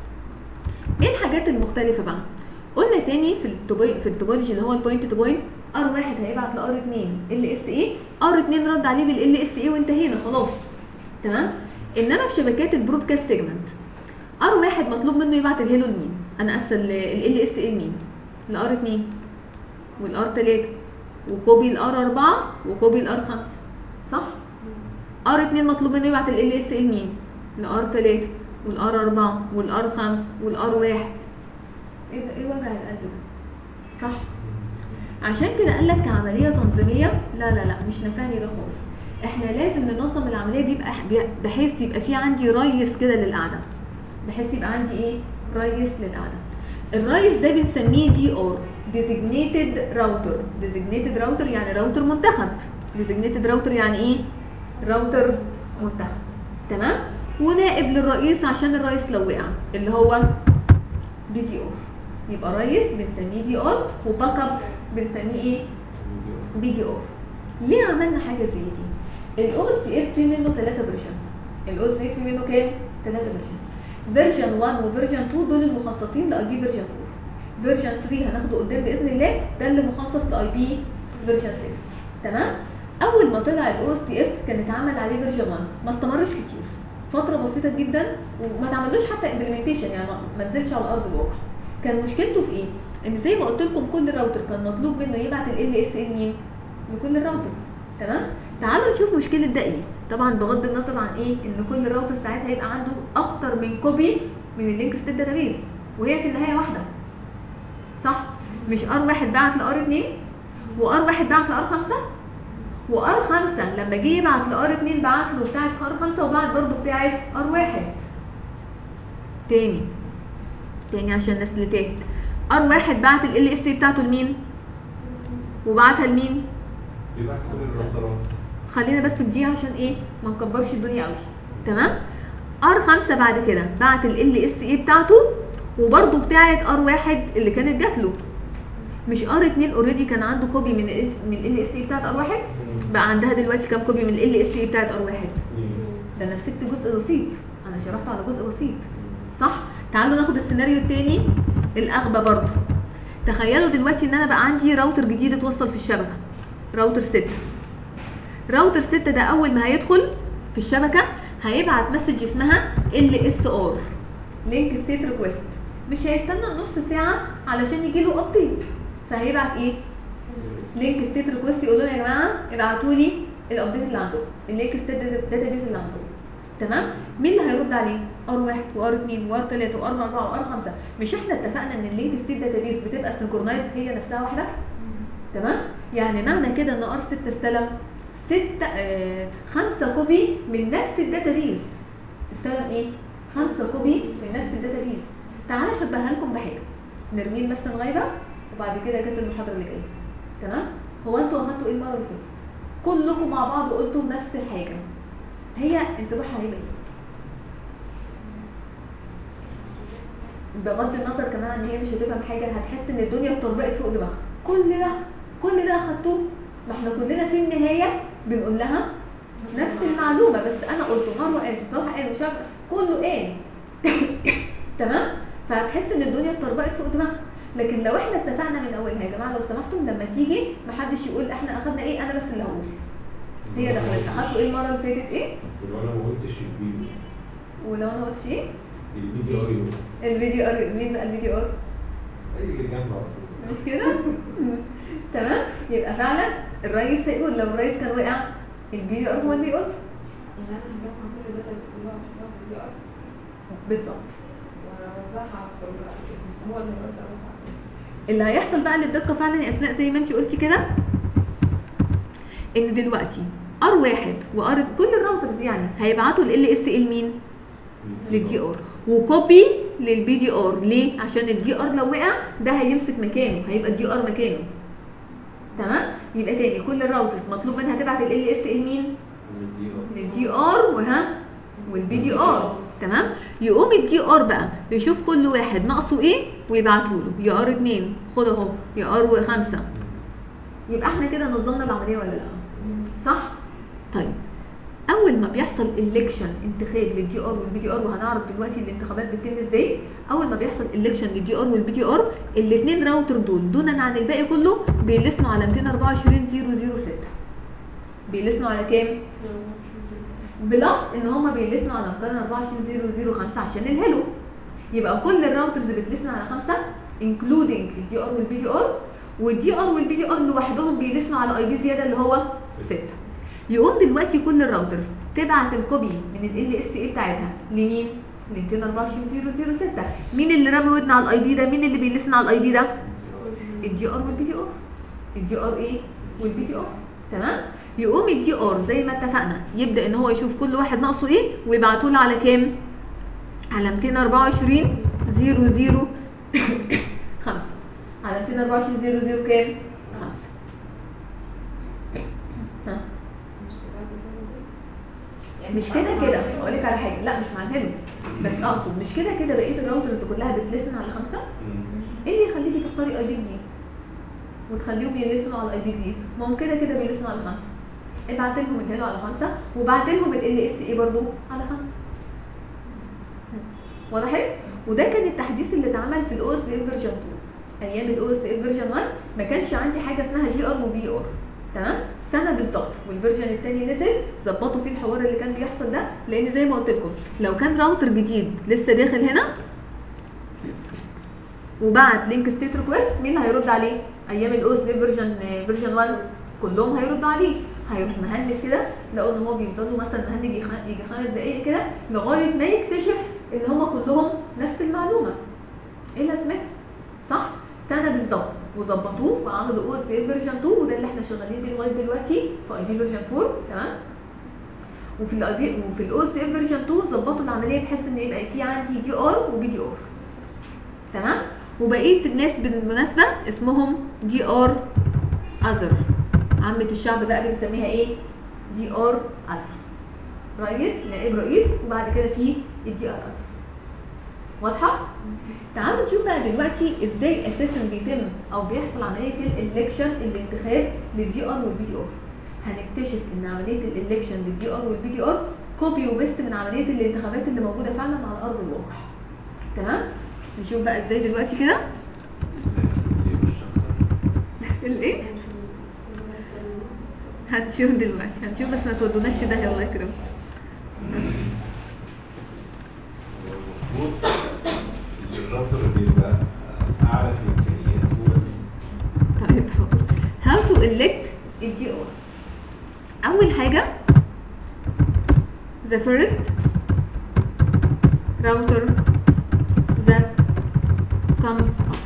Speaker 1: ايه الحاجات المختلفه بقى قلنا تاني في التوبي في التوبولوجي اللي هو البوينت تو بوينت ار واحد هيبعت لار 2 ال اس اي ار 2 رد عليه بالال اس اي وانتهينا خلاص تمام انما في شبكات البرودكاست سيجمنت ار واحد مطلوب منه يبعت الهيلو لمين انا اسفه ال اس اي لمين لار 2 والار 3 وكوبي الار 4 وكوبي الار 5 صح ار 2 مطلوب منه يبعت ال اس اي لمين لار 3 والار 4 والار 5 والار 1 ايه ده ايه وجع القلب ده صح عشان كده قال لك كعمليه تنظيميه لا لا لا مش نافعني ده خالص احنا لازم ننظم العمليه دي يبقى بحيث يبقى في عندي ريس كده للقعده بحيث يبقى عندي ايه ريس للقعده الريس ده بنسميه دي ار designated router designated router يعني راوتر منتخب designated router يعني ايه راوتر منتخب تمام ونائب للرئيس عشان الرئيس لو وقع اللي هو بي دي ار يبقى رئيس بنسميه دي ار وباك اب بنسميه ايه بي دي ار ليه عملنا حاجه زي دي الاو اس بي اف في منه ثلاثه فيرجن الاو اس بي اف في منه كام ثلاثه فيرجن فيرجن 1 وفيرجن 2 دول المخصصين لاي بي فيرجن 4 فيرجن 3 هناخده قدام باذن الله ده اللي مخصص لاي بي فيرجن 6 تمام اول ما طلع الاو اس بي اف كان اتعمل عليه فيرجن 1 ما استمرش كتير فتره بسيطه جدا وما تعملوش حتى امبلمنتيشن يعني ما نزلش على ارض الواقع كان مشكلته في ايه ان زي ما قلت لكم كل راوتر كان مطلوب منه يبعت ال اس ال مين لكل الراوتر تمام تعالوا نشوف مشكله ده ايه طبعا بغض النظر عن ايه ان كل راوتر ساعتها هيبقى عنده اكتر من كوبي من اللينك ستيت داتابيز وهي في النهايه واحده صح مش ار واحد بعت لار 2 وار واحد بعت لار 5 وار 5 لما جه يبعت لار 2 بعت له بتاعه ار 5 وبعت برضه بتاعه ار 1 تاني تاني عشان الناس اللي تاهت ار واحد بعت ال اس بتاعته لمين وبعتها لمين
Speaker 4: بيبعت كل الراوترات
Speaker 1: خلينا بس في دي عشان ايه ما نكبرش الدنيا قوي تمام ار 5 بعد كده بعت ال اس اي بتاعته وبرده بتاعه ار واحد اللي كانت جات له مش ار 2 اوريدي كان عنده كوبي من ال من ال اس اي بتاعه ار واحد بقى عندها دلوقتي كام كوبي من ال اس اي بتاعه ار واحد ده انا مسكت جزء بسيط انا شرحت على جزء بسيط صح تعالوا ناخد السيناريو التاني الاغبى برضه تخيلوا دلوقتي ان انا بقى عندي راوتر جديد اتوصل في الشبكه راوتر 6 راوتر 6 ده اول ما هيدخل في الشبكه هيبعت مسج اسمها ال اس ار لينك ستيت ريكويست مش هيستنى نص ساعه علشان يجي له ابديت فهيبعت ايه لينك ستيت ريكويست يقول لهم يا جماعه ابعتوا لي الابديت اللي عندكم اللينك ستيت داتابيز اللي عندكم تمام مين اللي هيرد عليه ار 1 وار 2 وار 3 وار 4 وار 5 مش احنا اتفقنا ان اللينك ستيت داتابيز بتبقى سنكرونايز هي نفسها واحده تمام يعني معنى كده ان ار 6 استلم 6 آه خمسة كوبي من نفس الداتابيز استلم ايه خمسة كوبي من نفس الداتابيز تعالى اشبهها لكم بحاجه نرمين مثلا غايبه وبعد كده جت المحاضره اللي جايه تمام هو انتوا عملتوا ايه المره اللي فاتت كلكم مع بعض قلتوا نفس الحاجه هي انطباعها هيبقى ايه بغض النظر كمان ان هي مش هتفهم حاجه هتحس ان الدنيا اتطبقت فوق دماغها كل ده كل ده اخدتوه ما احنا كلنا في النهايه بنقول لها نفس المعلومه بس انا قلت مره قال بصراحه قال مش عارفه كله قال تمام فهتحس ان الدنيا اتطبقت فوق دماغها لكن لو احنا اتفقنا من اولها يا جماعه لو سمحتم لما تيجي محدش يقول احنا اخدنا ايه انا بس اللي هقول هي دخلت اخدتوا ايه المره اللي فاتت ايه
Speaker 4: ولو انا ما قلتش الفيديو
Speaker 1: ولو انا قلتش ايه
Speaker 4: الفيديو ار يو
Speaker 1: الفيديو ار مين بقى الفيديو ار
Speaker 4: اي اللي جنب على طول
Speaker 1: مش كده تمام يبقى فعلا الرئيس هيقول لو الرئيس كان وقع البي دي ار هو اللي يقول
Speaker 2: يعني انا هجمع كل ده بس هو هحطها في الدي ار
Speaker 1: بالظبط
Speaker 2: واوزعها في ال- هو اللي يرد اوزعها
Speaker 1: اللي هيحصل بقى للدقه فعلا يا اسماء زي ما انت قلتي كده ان دلوقتي ار واحد وار كل الراوترز يعني هيبعتوا ال اس ال مين للدي ار وكوبي للبي دي ار ليه عشان الدي ار لو وقع ده هيمسك مكانه هيبقى الدي ار مكانه تمام يبقى تاني كل الراوترز مطلوب منها تبعت ال اس ال مين للدي ار وها والبي دي ار تمام يقوم الدي ار بقى يشوف كل واحد ناقصه ايه ويبعته له يا ار 2 خد اهو يا ار 5 يبقى احنا كده نظمنا العمليه ولا لا صح طيب اول ما بيحصل الكشن انتخاب للدي ار والبي دي ار وهنعرف دلوقتي الانتخابات بتتم ازاي اول ما بيحصل الكشن للدي ار والبي دي ار الاثنين راوتر دول دونا عن الباقي كله بيلسنوا على 224006 بيلسنوا على كام بلس ان هما بيلسنوا على 224005 عشان الهلو يبقى كل الراوترز بتلسن على خمسة انكلودنج الدي ار والبي دي ار والدي ار والبي دي ار لوحدهم بيلسنوا على اي بي زياده اللي هو 6 يقوم دلوقتي كل الراوترز تبعت الكوبي من ال اس اي بتاعتها لمين؟ ل 224006 مين اللي رامي ودن على الاي بي ده؟ مين اللي بيلسن على الاي بي ده؟ الدي ار والبي دي ار الدي ار ايه؟ والبي دي ار تمام؟ يقوم الدي ار زي ما اتفقنا يبدا ان هو يشوف كل واحد ناقصه ايه ويبعته له على كام؟ على 224 00 5 على 224 00 كام؟ 5 ها
Speaker 2: مش بتاعت الهلو دي؟ يعني
Speaker 1: مش كده كده اقول لك على حاجه لا مش مع الهلو بس اقصد مش كده كده بقيه الراوترز كلها بتلسن على خمسه ايه اللي يخليكي تختاري اي بي جديد وتخليهم يلسنوا على الاي بي جديد ما هم كده كده بيلسنوا على خمسه ابعت لهم الهلو على خمسه وبعت لهم ال اس اي برضو على خمسه وضحت وده كان التحديث اللي اتعمل في الاو اس بي فيرجن 2 ايام الاو اس بي فيرجن 1 ما كانش عندي حاجه اسمها جي ار وبي ار تمام سنه بالظبط والفيرجن الثاني نزل ظبطوا فيه الحوار اللي كان بيحصل ده لان زي ما قلت لكم لو كان راوتر جديد لسه داخل هنا وبعت لينك ستيت ريكويست مين اللي هيرد عليه ايام الاو اس بي فيرجن فيرجن 1 كلهم هيردوا عليه هيروح مهنج كده لقوا ان هو بيفضلوا مثلا مهنج يجي خ- يجي خمس دقايق كده لغايه ما يكتشف ان هم كلهم نفس المعلومه ايه لازمتها صح سنه بالظبط وظبطوه وعملوا او اس بي فيرجن 2 وده اللي احنا شغالين بيه لغايه دلوقتي في اي بي فيرجن 4 تمام وفي الاي بي وفي الاو اس بي فيرجن 2 ظبطوا العمليه بحيث ان يبقى في عندي دي ار وبي دي ار تمام وبقيه الناس بالمناسبه اسمهم دي ار اذر عامه الشعب بقى بنسميها ايه دي ار اذر رئيس نائب رئيس وبعد كده في الدي ار اذر واضحه تعالوا نشوف بقى دلوقتي ازاي اساسا بيتم او بيحصل عمليه الالكشن الانتخاب للدي ار والبي دي ار هنكتشف ان عمليه الالكشن للدي ار والبي دي ار كوبي وبيست من عمليه الانتخابات اللي موجوده فعلا على ارض الواقع تمام نشوف بقى ازاي دلوقتي كده الايه هتشوف دلوقتي هنشوف بس ما تودوناش في داهيه الله يكرمك
Speaker 4: المفروض الراوتر بيبقى اعلى في الامكانيات هو اللي
Speaker 1: طيب how to elect a DO أول حاجة the first router that comes up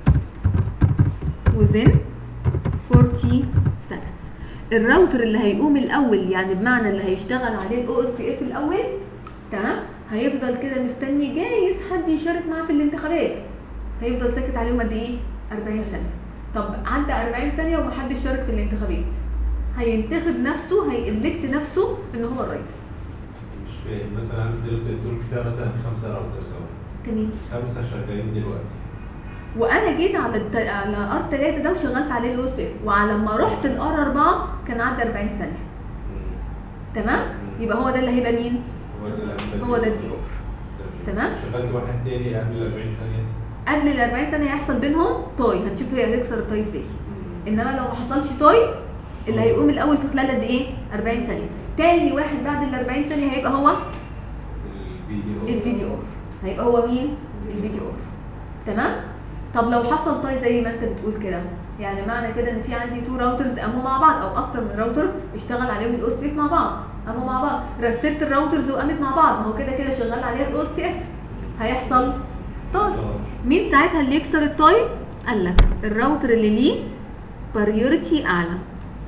Speaker 1: within 40 seconds الراوتر اللي هيقوم الأول يعني بمعنى اللي هيشتغل عليه ال OSPF الأول تمام هيفضل كده مستني جايز حد يشارك معاه في الانتخابات هيفضل ساكت عليهم قد ايه 40 ثانية طب عدى 40 ثانية ومحدش شارك في الانتخابات هينتخب نفسه هيإلكت نفسه ان هو الرئيس
Speaker 4: مش فاهم مثلا عندي دلوقتي تقول فيها مثلا خمسه راوترز اهو
Speaker 1: تمام
Speaker 4: خمسه شغالين دلوقتي
Speaker 1: وانا جيت على الت... على ار 3 ده وشغلت عليه الاو اس وعلى ما رحت الار 4 كان عدى 40 ثانية تمام يبقى هو ده اللي هيبقى مين
Speaker 4: هو ده اللي
Speaker 1: هو ده الدي او تمام.
Speaker 4: شغلت واحد تاني قبل ال 40 ثانيه
Speaker 1: قبل ال 40 ثانية هيحصل بينهم تاي هنشوف هي هتكسر التاي ازاي انما لو ما حصلش تاي اللي هيقوم الاول في خلال قد ايه 40 ثانيه تاني واحد بعد ال 40 ثانيه هيبقى هو
Speaker 4: الفيديو
Speaker 1: الفيديو اور هيبقى هو مين الفيديو اور تمام طب لو حصل طيب زي ما انت بتقول كده يعني معنى كده ان في عندي تو راوترز قاموا مع بعض او اكتر من راوتر اشتغل عليهم الاو اس مع بعض قاموا مع بعض رتبت الراوترز وقامت مع بعض ما هو كده كده شغال عليها الاو اس اف هيحصل طيب مين ساعتها اللي يكسر التاي قال لك الراوتر اللي ليه بريورتي اعلى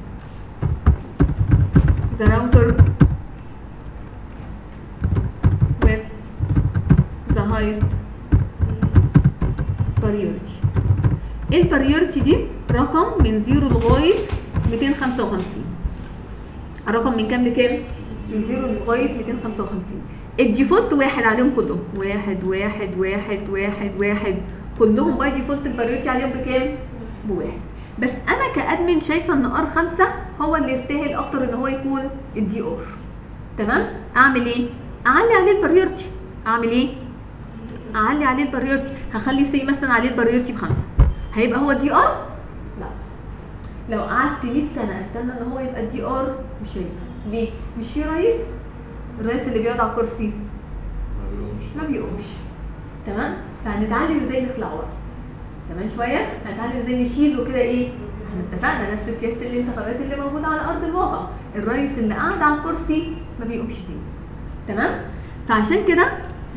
Speaker 1: the router with the highest priority ايه البريورتي دي رقم من 0 لغايه 255 الرقم من كام لكام من 0 لغايه 255 الديفولت واحد عليهم كلهم واحد واحد واحد واحد واحد كلهم باي ديفولت البريورتي عليهم بكام بواحد بس انا كادمن شايفه ان ار 5 هو اللي يستاهل اكتر ان هو يكون الدي ار تمام اعمل ايه اعلي عليه البريورتي اعمل ايه اعلي عليه البريورتي هخلي سي مثلا عليه البريورتي بخمسه هيبقى هو دي ار لا لو قعدت 100 سنه استنى ان هو يبقى دي ار مش هيبقى ليه مش في رئيس الرئيس اللي بيقعد على الكرسي ما بيقومش تمام فهنتعلم ازاي نخلع ورا كمان شويه هنتعلم ازاي نشيله كده ايه احنا اتفقنا نفس سياسه الانتخابات اللي موجوده على ارض الواقع الرئيس اللي قاعد على الكرسي ما بيقومش تاني تمام فعشان كده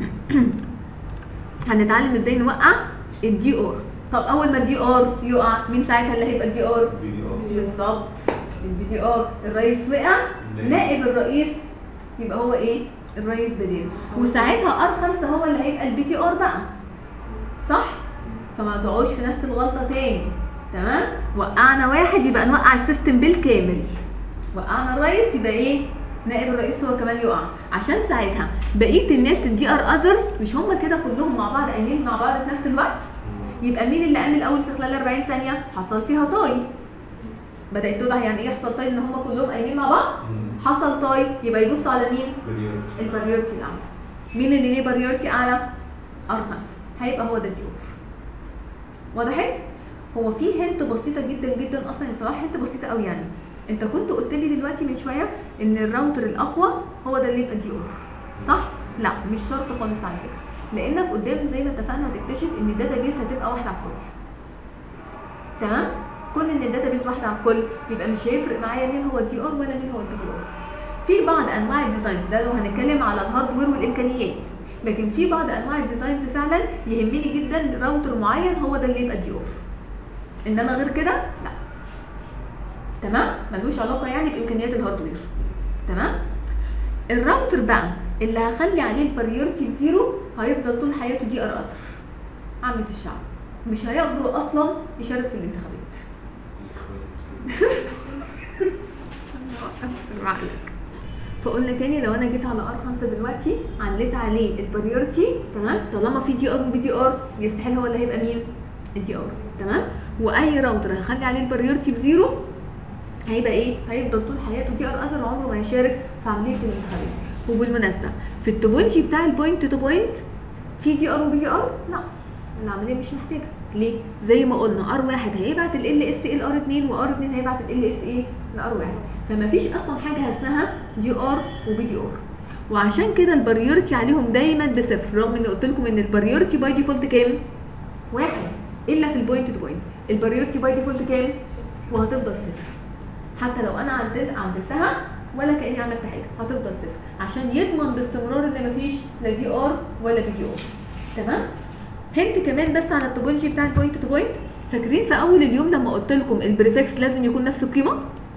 Speaker 1: هنتعلم ازاي نوقع الدي ار طب اول ما الدي ار يقع مين ساعتها اللي هيبقى الدي ار بالظبط البي دي ار الرئيس وقع نائب الرئيس يبقى هو ايه الرئيس بديل وساعتها ار 5 هو اللي هيبقى البي تي ار بقى صح فما تقعوش في نفس الغلطه تاني تمام وقعنا واحد يبقى نوقع السيستم بالكامل وقعنا الرئيس يبقى ايه نائب الرئيس هو كمان يقع عشان ساعتها بقيه الناس الدي ار اذرز مش هم كده كلهم مع بعض قايمين مع بعض في نفس الوقت يبقى مين اللي قام الاول في خلال 40 ثانيه حصل فيها طاي بدات توضح يعني ايه يحصل طاي ان هم كلهم قايمين مع بعض حصل طاي يبقى يبصوا على مين البريورتي الاعلى مين اللي ليه بريورتي اعلى ارخص هيبقى هو ده الديور وضحت هو في هنت بسيطه جدا جدا اصلا يا صلاح هنت بسيطه قوي يعني انت كنت قلت لي دلوقتي من شويه ان الراوتر الاقوى هو ده اللي يبقى ديور صح لا مش شرط خالص على فكره لانك قدام زي ما اتفقنا هتكتشف ان الداتا بيس هتبقى واحده على الكل تمام كون ان الداتا بيس واحده على الكل يبقى مش هيفرق معايا مين هو الدي ار ولا مين هو البي دي ار في بعض انواع الديزاين ده لو هنتكلم على الهاردوير والامكانيات لكن في بعض انواع الديزاينز فعلا يهمني جدا راوتر معين هو ده اللي يبقى الدي ار انما غير كده لا تمام ملوش علاقه يعني بامكانيات الهاردوير تمام الراوتر بقى اللي هخلي عليه البريورتي زيرو هيفضل طول حياته دي ار اثر عامة الشعب مش هيقدروا اصلا يشارك في الانتخابات فقلنا تاني لو انا جيت على ار 5 دلوقتي عليت عليه البريورتي تمام طالما في دي ار وبي دي ار يستحيل هو اللي هيبقى مين الدي ار تمام واي راوتر هخلي عليه البريورتي بزيرو هيبقى ايه هيفضل طول حياته دي ار اثر عمره ما هيشارك في عمليه الانتخابات وبالمناسبه في التوبونتي بتاع البوينت تو بوينت في دي ار وبي دي ار لا العمليه مش محتاجه ليه زي ما قلنا ار واحد هيبعت ال ال اس ال ار 2 وار 2 هيبعت ال ال اس ايه لار واحد فما فيش اصلا حاجه اسمها دي ار وبي دي ار وعشان كده البريورتي عليهم دايما بصفر رغم اني قلت لكم ان البريورتي باي ديفولت كام واحد الا في البوينت تو بوينت البريورتي باي ديفولت كام وهتفضل صفر حتى لو انا عدلت عدلتها ولا كاني عملت حاجه هتفضل صفر عشان يضمن باستمرار ان مفيش لا دي ار ولا بي دي ار تمام هنت كمان بس على التوبولوجي بتاع البوينت تو بوينت فاكرين في اول اليوم لما قلت لكم البريفكس لازم يكون نفس القيمه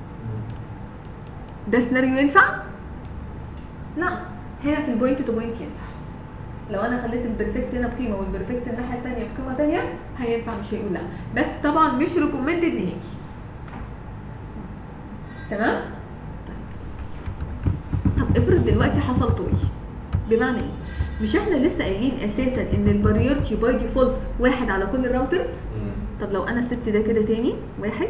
Speaker 1: ده سيناريو ينفع لا هنا في البوينت تو بوينت ينفع لو انا خليت البريفكس هنا بقيمه والبريفكس الناحيه الثانيه بقيمه ثانيه هينفع مش هيقول لا بس طبعا مش ريكومندد نهائي تمام طب افرض دلوقتي حصل طوي بمعنى ايه مش احنا لسه قايلين اساسا ان البريورتي باي ديفولت واحد على كل الراوترز طب لو انا سبت ده كده تاني واحد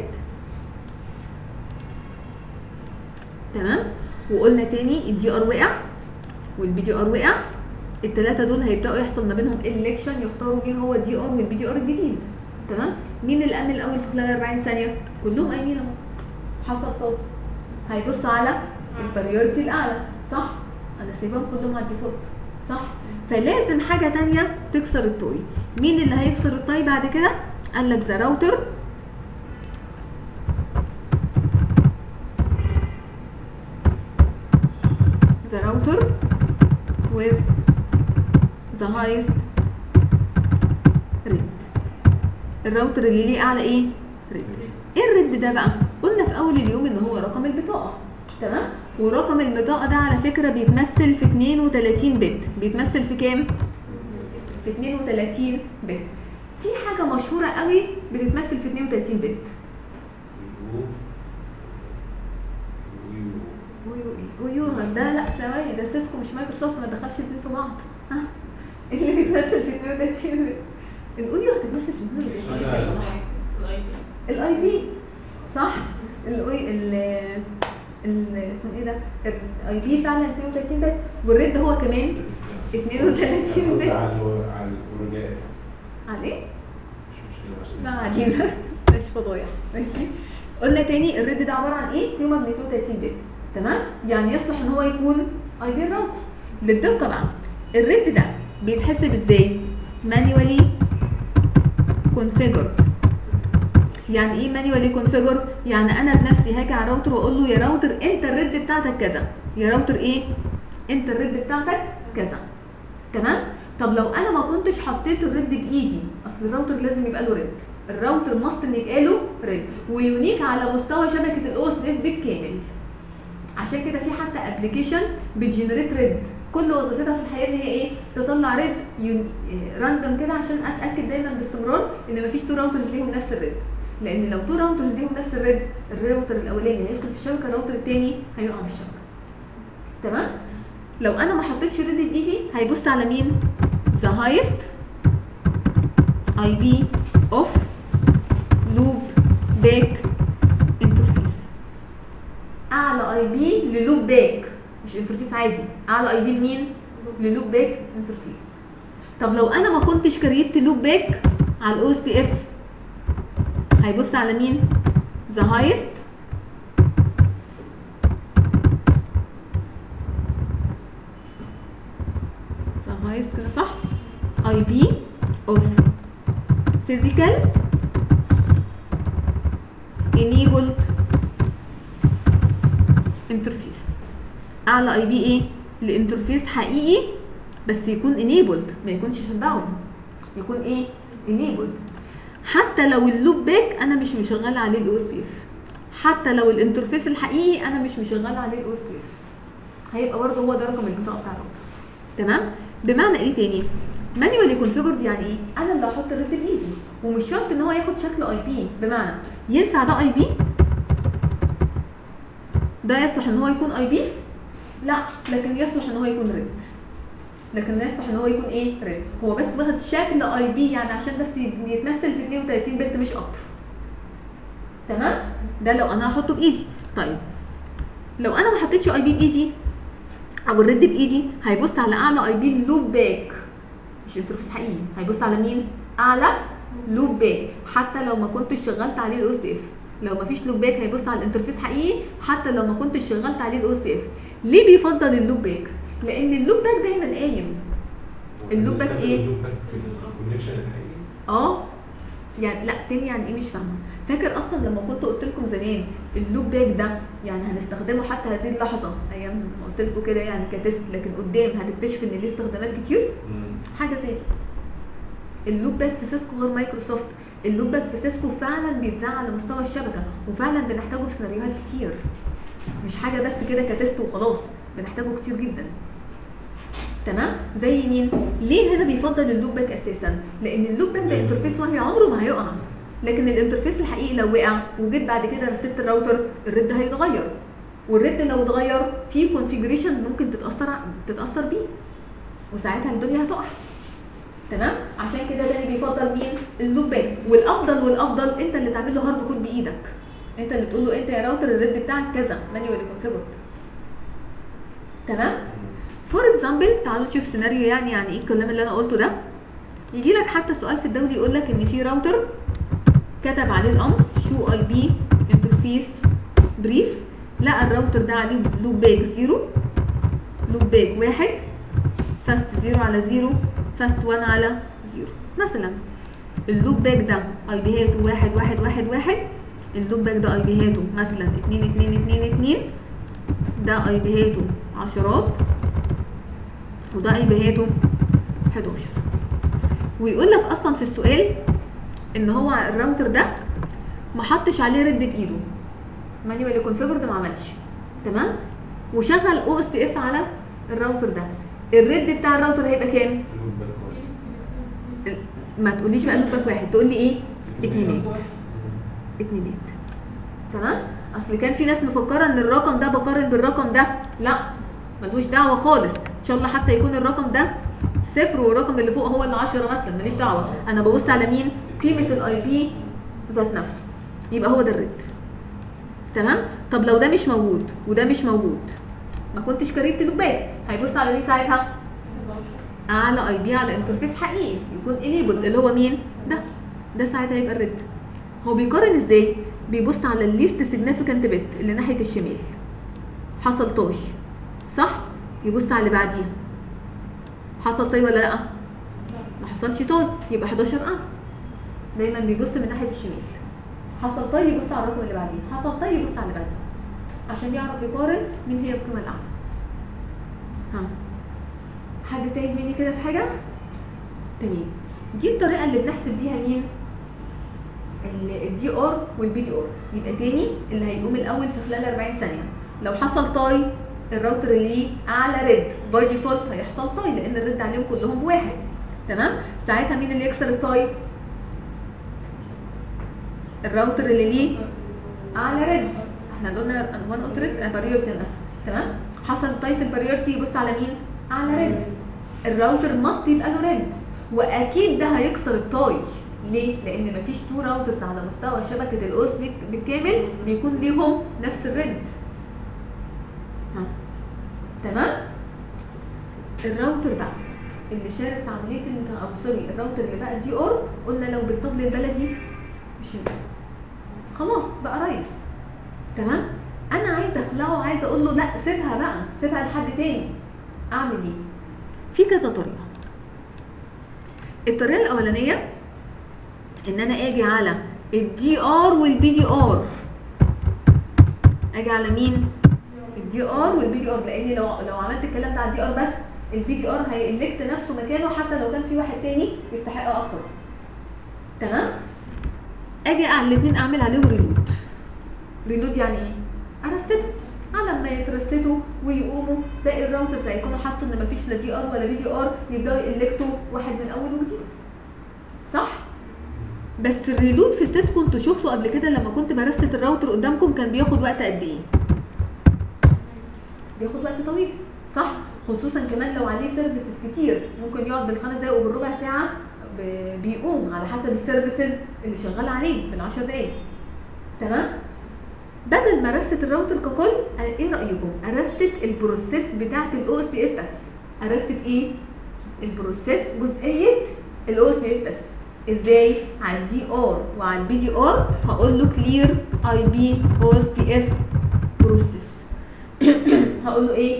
Speaker 1: تمام وقلنا تاني الدي ار وقع والبي دي ار وقع التلاتة دول هيبداوا يحصل ما بينهم الكشن يختاروا مين هو الدي ار والبي دي ار الجديد تمام مين اللي قام الاول في خلال 40 ثانيه كلهم قايمين اهو حصل صوت هيبص على البريورتي الاعلى صح انا سايبهم كلهم على الديفولت صح فلازم حاجه تانية تكسر التوي مين اللي هيكسر التاي بعد كده قال لك ذا راوتر the router with the highest rate الراوتر اللي ليه اعلى ايه ريت ايه الريت ده بقى قلنا في اول اليوم ان هو رقم البطاقه تمام ورقم البطاقه ده على فكره بيتمثل في 32 بت بيتمثل في كام في 32 بت في حاجه مشهوره قوي بتتمثل في 32 بت ويو ده لا ثواني ده سيسكو مش مايكروسوفت ما دخلش الاثنين في بعض ها اللي بيتمثل في 32 بت الاوديو هتتمثل في 32 بت الاي بي صح الاي ال ال اسمه ايه ده الاي بي فعلا 32 بت والريد هو كمان 32 بت
Speaker 4: على على الورجاء
Speaker 1: على ايه؟
Speaker 4: مش مشكله
Speaker 1: ما علينا مش فضايح ماشي قلنا تاني الريد ده عباره عن ايه؟ قيمه ب 32 بت تمام؟ يعني يصلح ان هو يكون اي بي راوتر للدقه بقى الريد ده بيتحسب ازاي؟ مانيوالي كونفيجرد يعني ايه مانيوالي كونفيجر يعني انا بنفسي هاجي على الراوتر واقول له يا راوتر انت الريد بتاعتك كذا يا راوتر ايه انت الريد بتاعتك كذا تمام طب لو انا ما كنتش حطيت الريد بايدي اصل الراوتر لازم يبقى له ريد الراوتر ماست ان يبقى له ريد ويونيك على مستوى شبكه الاو اس اف بالكامل عشان كده في حتى ابلكيشن بتجنريت ريد كل وظيفتها في الحقيقه ان هي ايه تطلع ريد راندوم كده عشان اتاكد دايما باستمرار ان مفيش تو راوترز ليهم نفس الريد لان لو تو راوترز ليهم نفس الريد الراوتر الاولاني هيدخل في الشبكه الراوتر الثاني هيقع من الشبكه تمام لو انا ما حطيتش الريد بايدي هيبص على مين the highest IP of loop back interface اعلى اي بي للوب باك مش انترفيس عادي اعلى اي بي لمين للوب باك انترفيس طب لو انا ما كنتش كريت لوب باك على الاو اس تي اف هيبص على مين the highest the highest كده صح IP of physical enabled interface اعلى اي بي ايه لانترفيس حقيقي بس يكون enabled ما يكونش shut down يكون ايه enabled حتى لو اللوب باك انا مش مشغله عليه الاو اس اف حتى لو الانترفيس الحقيقي انا مش مشغله عليه الاو اس اف هيبقى برضه هو ده رقم البطاقه بتاع الراوتر تمام بمعنى ايه تاني مانيوالي كونفيجرد يعني ايه انا اللي هحط الريد بايدي ومش شرط ان هو ياخد شكل اي بي بمعنى ينفع ده اي بي ده يصلح ان هو يكون اي بي لا لكن يصلح ان هو يكون ريد لكن يصلح ان هو يكون ايه ريد هو بس واخد شكل اي بي يعني عشان بس يتمثل في 32 بت مش اكتر تمام ده لو انا هحطه بايدي طيب لو انا ما حطيتش اي بي بايدي او الريد بايدي هيبص على اعلى اي بي لوب باك مش انترفيس حقيقي هيبص على مين اعلى لوب باك حتى لو ما كنتش شغلت عليه الاو اس اف لو ما فيش لوب باك هيبص على الانترفيس حقيقي حتى لو ما كنتش شغلت عليه الاو اس اف ليه بيفضل اللوب باك لان اللوب باك دايما قايم اللوب باك ايه؟
Speaker 4: اللوب باك في الكونكشن الحقيقي
Speaker 1: اه يعني لا تاني يعني ايه مش فاهمه فاكر اصلا لما كنت قلت لكم زمان اللوب باك ده يعني هنستخدمه حتى هذه اللحظه ايام ما قلت لكم كده يعني كتست لكن قدام هتكتشف ان ليه استخدامات كتير حاجه زي دي اللوب باك في سيسكو غير مايكروسوفت اللوب باك في سيسكو فعلا بيتذاع على مستوى الشبكه وفعلا بنحتاجه في سيناريوهات كتير مش حاجه بس كده كتست وخلاص بنحتاجه كتير جدا تمام زي مين ليه هنا بيفضل اللوب باك اساسا لان اللوب باك ده انترفيس وهمي عمره ما هيقع لكن الانترفيس الحقيقي لو وقع وجيت بعد كده رست الراوتر الريد هيتغير والريد لو اتغير في كونفيجريشن ممكن تتاثر تتاثر بيه وساعتها الدنيا هتقع تمام عشان كده ده اللي بيفضل مين اللوب باك والافضل والافضل انت اللي تعمل له هارد كود بايدك انت اللي تقول له انت يا راوتر الريد بتاعك كذا مانيوال كونفيجرد تمام فور اكزامبل تعالوا نشوف سيناريو يعني يعني ايه الكلام اللي انا قلته ده يجي لك حتى سؤال في الدوري يقول لك ان في راوتر كتب عليه الامر شو اي بي انترفيس بريف لقى الراوتر ده عليه لوب باك زيرو لوب باك واحد فاست 0 على 0 فاست 1 على 0 مثلا اللوب باك ده اي بيهاته 1 1 1 1 اللوب باك ده اي بيهاته مثلا 2 2 2 2 ده اي بيهاته عشرات وده اي بيهاته 11 ويقول لك اصلا في السؤال ان هو الراوتر ده ما حطش عليه رد بايده مانيوال كونفيجرد ما عملش تمام وشغل او اس تي اف على الراوتر ده الرد بتاع الراوتر هيبقى كام
Speaker 4: اللوب باك واحد.
Speaker 1: ما تقوليش بقى لوب باك واحد تقول لي ايه اتنينات اتنينات تمام اصل كان في ناس مفكره ان الرقم ده بقارن بالرقم ده لا ملوش دعوه خالص ان شاء الله حتى يكون الرقم ده صفر والرقم اللي فوق هو اللي 10 مثلا ماليش دعوه انا ببص على مين قيمه الاي بي ذات نفسه يبقى هو ده الرد تمام طب لو ده مش موجود وده مش موجود ما كنتش كريت لوبات هيبص على مين ساعتها اعلى اي بي على انترفيس حقيقي يكون انيبل اللي هو مين ده ده ساعتها هيبقى الرد هو بيقارن ازاي بيبص على الليست سيجنيفيكانت بت اللي ناحيه الشمال حصل طاي صح يبص على اللي بعديها حصل طاي ولا لا ما حصلش طاي يبقى 11 اه دايما بيبص من ناحيه الشمال حصل طاي يبص على الرقم اللي بعديه حصل طاي يبص على اللي بعديه عشان يعرف يقارن مين هي القيمه الاعلى ها حد تايه مني كده في حاجه تمام دي الطريقه اللي بنحسب بيها مين الدي ار والبي دي ار يبقى تاني اللي هيقوم الاول في خلال 40 ثانيه لو حصل طاي الراوتر اللي ليه اعلى رد باي ديفولت هيحصل طاي لان الرد عليهم كلهم بواحد تمام ساعتها مين اللي يكسر الطاي الراوتر اللي ليه اعلى رد احنا قلنا وانا قلت رد باريورتي انا تمام حصل طاي في الباريورتي يبص على مين اعلى رد الراوتر ماست يبقى له رد واكيد ده هيكسر الطاي ليه؟ لان مفيش تو راوترز على مستوى شبكه الاوس بالكامل بيكون ليهم نفس الرد ها. تمام الراوتر بقى اللي شارك في عمليه ال- او سوري الراوتر اللي بقى دي ار قلنا لو بالطبل البلدي مش ينفع خلاص بقى ريس تمام انا عايزه اخلعه عايزه اقول له لا سيبها بقى سيبها لحد تاني اعمل ايه في كذا طريقه الطريقه الاولانيه ان انا اجي على الدي ار والبي دي ار اجي على مين الدي ار والبي دي ار لان لو لو عملت الكلام ده على الدي ار بس البي دي ار هيلكت نفسه مكانه حتى لو كان في واحد تاني يستحقه اكتر تمام اجي على الاثنين اعمل عليهم ريلود ريلود يعني ايه ارستهم على ما يترستوا ويقوموا باقي الراوترز هيكونوا حاسوا ان مفيش لا دي ار ولا بي دي ار يبداوا يلكتوا واحد من اول وجديد صح بس الريلود في السيسكو انتوا شفتوا قبل كده لما كنت برست الراوتر قدامكم كان بياخد وقت قد ايه بياخد وقت طويل صح خصوصا كمان لو عليه سيرفيسز كتير ممكن يقعد بالخمس دقايق وبالربع ساعه ب- بيقوم على حسب السيرفيسز اللي شغال عليه بالعشر دقايق تمام بدل ما ارست الراوتر ككل أنا- ايه رايكم ارست البروسيس بتاعه الاو اس اف بس ارست ايه البروسيس جزئيه الاو اس اف بس ازاي على الدي ار وعلى البي دي ار هقول له كلير اي بي او اس تي اف بروسيس هقول له ايه